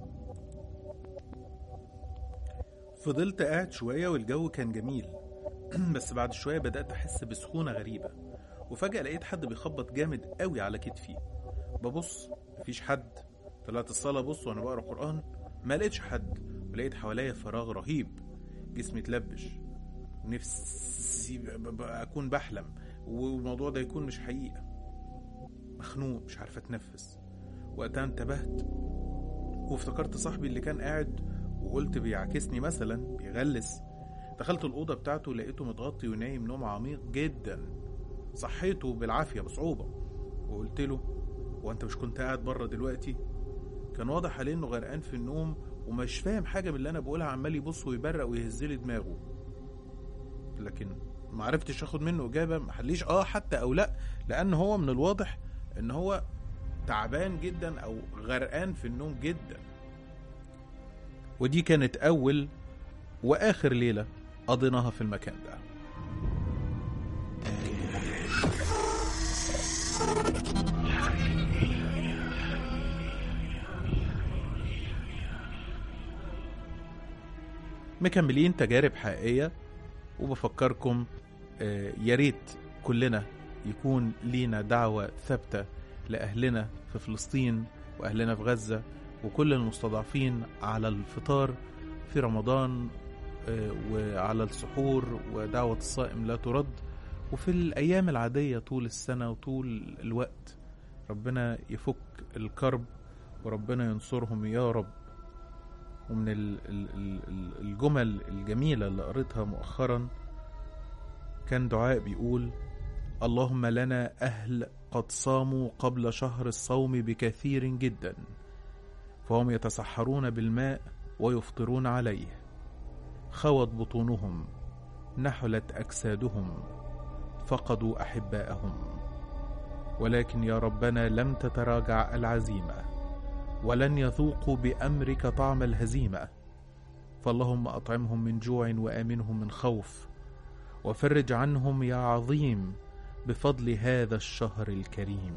فضلت قاعد شوية والجو كان جميل بس بعد شوية بدأت أحس بسخونة غريبة وفجأة لقيت حد بيخبط جامد قوي على كتفي ببص مفيش حد طلعت الصالة بص وأنا بقرا قرآن ما لقيتش حد ولقيت حواليا فراغ رهيب جسمي اتلبش نفسي ب- ب- أكون بحلم والموضوع ده يكون مش حقيقة مخنوق مش عارف أتنفس وقتها انتبهت وافتكرت صاحبي اللي كان قاعد وقلت بيعاكسني مثلا بيغلس دخلت الأوضة بتاعته لقيته متغطي ونايم نوم عميق جدا صحيته بالعافية بصعوبة وقلت له هو أنت مش كنت قاعد بره دلوقتي؟ كان واضح عليه إنه غرقان في النوم ومش فاهم حاجة من اللي أنا بقولها عمال يبص ويبرق ويهزلي دماغه لكن ما عرفتش اخد منه اجابه ما حليش اه حتى او لا لان هو من الواضح ان هو تعبان جدا او غرقان في النوم جدا ودي كانت اول واخر ليله قضيناها في المكان ده مكملين تجارب حقيقيه وبفكركم آه، يا ريت كلنا يكون لينا دعوة ثابتة لأهلنا في فلسطين وأهلنا في غزة وكل المستضعفين على الفطار في رمضان آه، وعلى السحور ودعوة الصائم لا ترد وفي الأيام العادية طول السنة وطول الوقت ربنا يفك الكرب وربنا ينصرهم يا رب ومن ال- ال- ال- ال- الجمل الجميلة اللي قريتها مؤخرا كان دعاء بيقول اللهم لنا أهل قد صاموا قبل شهر الصوم بكثير جدا فهم يتسحرون بالماء ويفطرون عليه خوت بطونهم نحلت أجسادهم فقدوا أحباءهم ولكن يا ربنا لم تتراجع العزيمه ولن يذوقوا بامرك طعم الهزيمه فاللهم اطعمهم من جوع وامنهم من خوف وفرج عنهم يا عظيم بفضل هذا الشهر الكريم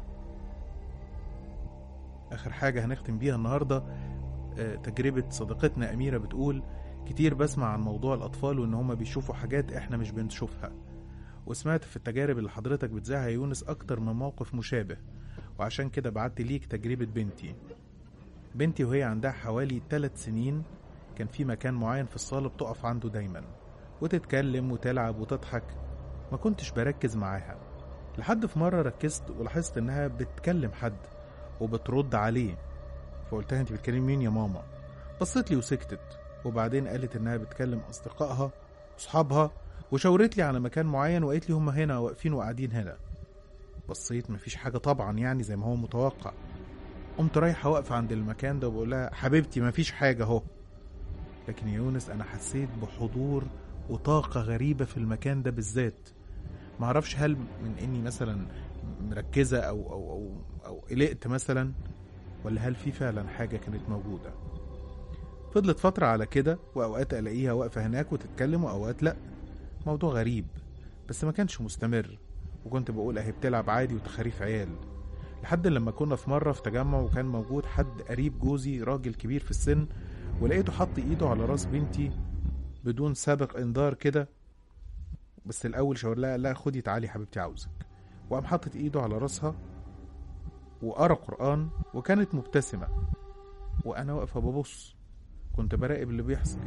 اخر حاجه هنختم بيها النهارده آه، تجربه صديقتنا اميره بتقول كتير بسمع عن موضوع الاطفال وان هما بيشوفوا حاجات احنا مش بنشوفها وسمعت في التجارب اللي حضرتك بتذاعها يا يونس اكتر من موقف مشابه وعشان كده بعت ليك تجربة بنتي بنتي وهي عندها حوالي 3 سنين كان في مكان معين في الصالة بتقف عنده دايما وتتكلم وتلعب وتضحك ما كنتش بركز معاها لحد في مرة ركزت ولاحظت انها بتكلم حد وبترد عليه فقلتها انت بتكلمي مين يا ماما بصت لي وسكتت وبعدين قالت انها بتكلم اصدقائها واصحابها وشاورت لي على مكان معين وقالت لي هم هنا واقفين وقاعدين هنا بصيت مفيش حاجة طبعا يعني زي ما هو متوقع قمت رايحة واقفة عند المكان ده وبقول لها حبيبتي مفيش حاجة اهو لكن يا يونس أنا حسيت بحضور وطاقة غريبة في المكان ده بالذات معرفش هل من إني مثلا مركزة أو أو أو أو قلقت مثلا ولا هل في فعلا حاجة كانت موجودة فضلت فترة على كده وأوقات ألاقيها واقفة هناك وتتكلم وأوقات لأ موضوع غريب بس ما كانش مستمر وكنت بقول اهي بتلعب عادي وتخاريف عيال لحد لما كنا في مرة في تجمع وكان موجود حد قريب جوزي راجل كبير في السن ولقيته حط ايده على راس بنتي بدون سابق انذار كده بس الاول شاور لها لا خدي تعالي حبيبتي عاوزك وقام حاطط ايده على راسها وقرا قران وكانت مبتسمه وانا واقفه ببص كنت براقب اللي بيحصل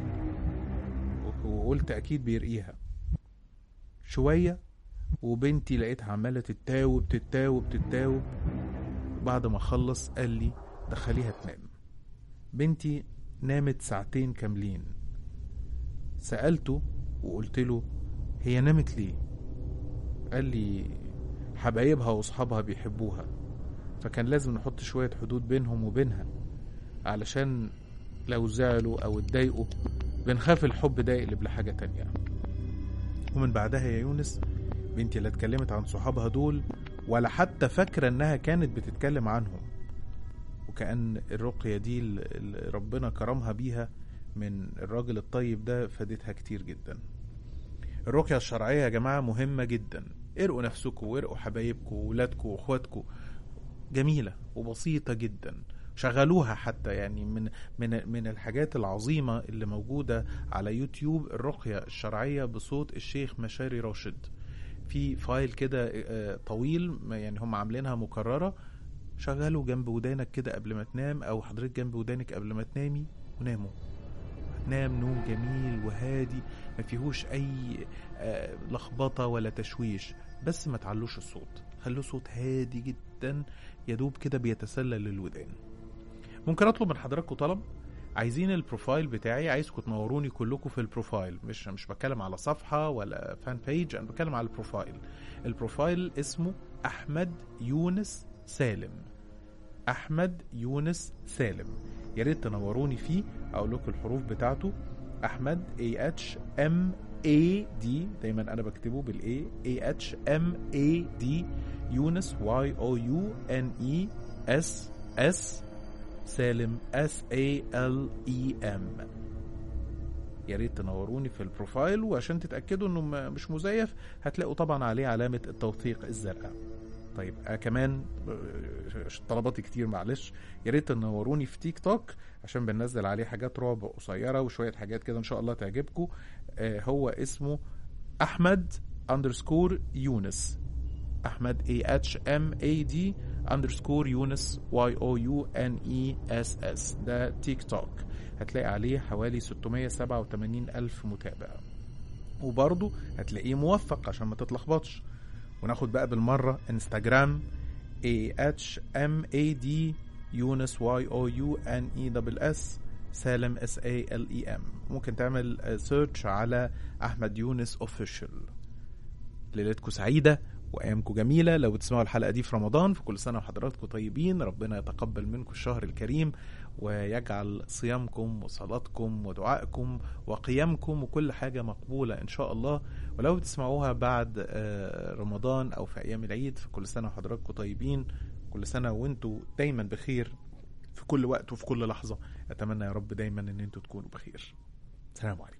وقلت اكيد بيرقيها شويه وبنتي لقيتها عمالة تتاوب تتاوب تتاوب بعد ما خلص قال لي دخليها تنام بنتي نامت ساعتين كاملين سألته وقلت له هي نامت ليه قال لي حبايبها واصحابها بيحبوها فكان لازم نحط شوية حدود بينهم وبينها علشان لو زعلوا او اتضايقوا بنخاف الحب ده يقلب لحاجه تانية ومن بعدها يا يونس بنتي لا اتكلمت عن صحابها دول ولا حتى فاكرة انها كانت بتتكلم عنهم وكأن الرقية دي اللي ربنا كرمها بيها من الراجل الطيب ده فادتها كتير جدا الرقية الشرعية يا جماعة مهمة جدا ارقوا نفسكم وارقوا حبايبكم وولادكم واخواتكم جميلة وبسيطة جدا شغلوها حتى يعني من من من الحاجات العظيمة اللي موجودة على يوتيوب الرقية الشرعية بصوت الشيخ مشاري راشد في فايل كده آه، طويل ما- يعني هم عاملينها مكررة شغله جنب ودانك كده قبل ما تنام او حضرتك جنب ودانك قبل ما تنامي وناموا هتنام نوم جميل وهادي ما فيهوش اي آه، لخبطة ولا تشويش بس ما تعلوش الصوت خلوه صوت هادي جدا يدوب كده بيتسلل للودان ممكن اطلب من حضراتكم طلب عايزين البروفايل بتاعي عايزكم تنوروني كلكم في البروفايل مش مش بتكلم على صفحه ولا فان بيج انا بتكلم على البروفايل البروفايل اسمه احمد يونس سالم احمد يونس سالم يا ريت تنوروني فيه اقول لكم الحروف بتاعته احمد اي اتش ام اي دي دايما انا بكتبه بالاي اي اتش ام اي دي يونس واي او يو ان اي اس اس سالم اس اي ال اي ام يا ريت تنوروني في البروفايل وعشان تتاكدوا انه م- مش مزيف هتلاقوا طبعا عليه علامه التوثيق الزرقاء طيب آه كمان آه، طلباتي كتير معلش يا ريت تنوروني في تيك توك عشان بننزل عليه حاجات رعب قصيره وشويه حاجات كده ان شاء الله تعجبكم آه هو اسمه احمد اندرسكور يونس احمد اي اتش ام اي دي اندرسكور يونس واي او يو ان اي اس اس ده تيك توك هتلاقي عليه حوالي 687 الف متابع وبرضه هتلاقيه موثق عشان ما تتلخبطش وناخد بقى بالمره انستجرام A H M A D يونس Y O U N E دبل اس سالم S A L E M ممكن تعمل سيرش على احمد يونس اوفيشال ليلتكم سعيده وايامكم جميله لو بتسمعوا الحلقه دي في رمضان فكل سنه وحضراتكم طيبين ربنا يتقبل منكم الشهر الكريم ويجعل صيامكم وصلاتكم ودعائكم وقيامكم وكل حاجه مقبوله ان شاء الله ولو بتسمعوها بعد آه، رمضان او في ايام العيد فكل سنه وحضراتكم طيبين كل سنه وانتم دايما بخير في كل وقت وفي كل لحظه اتمنى يا رب دايما ان انتم تكونوا بخير سلام عليكم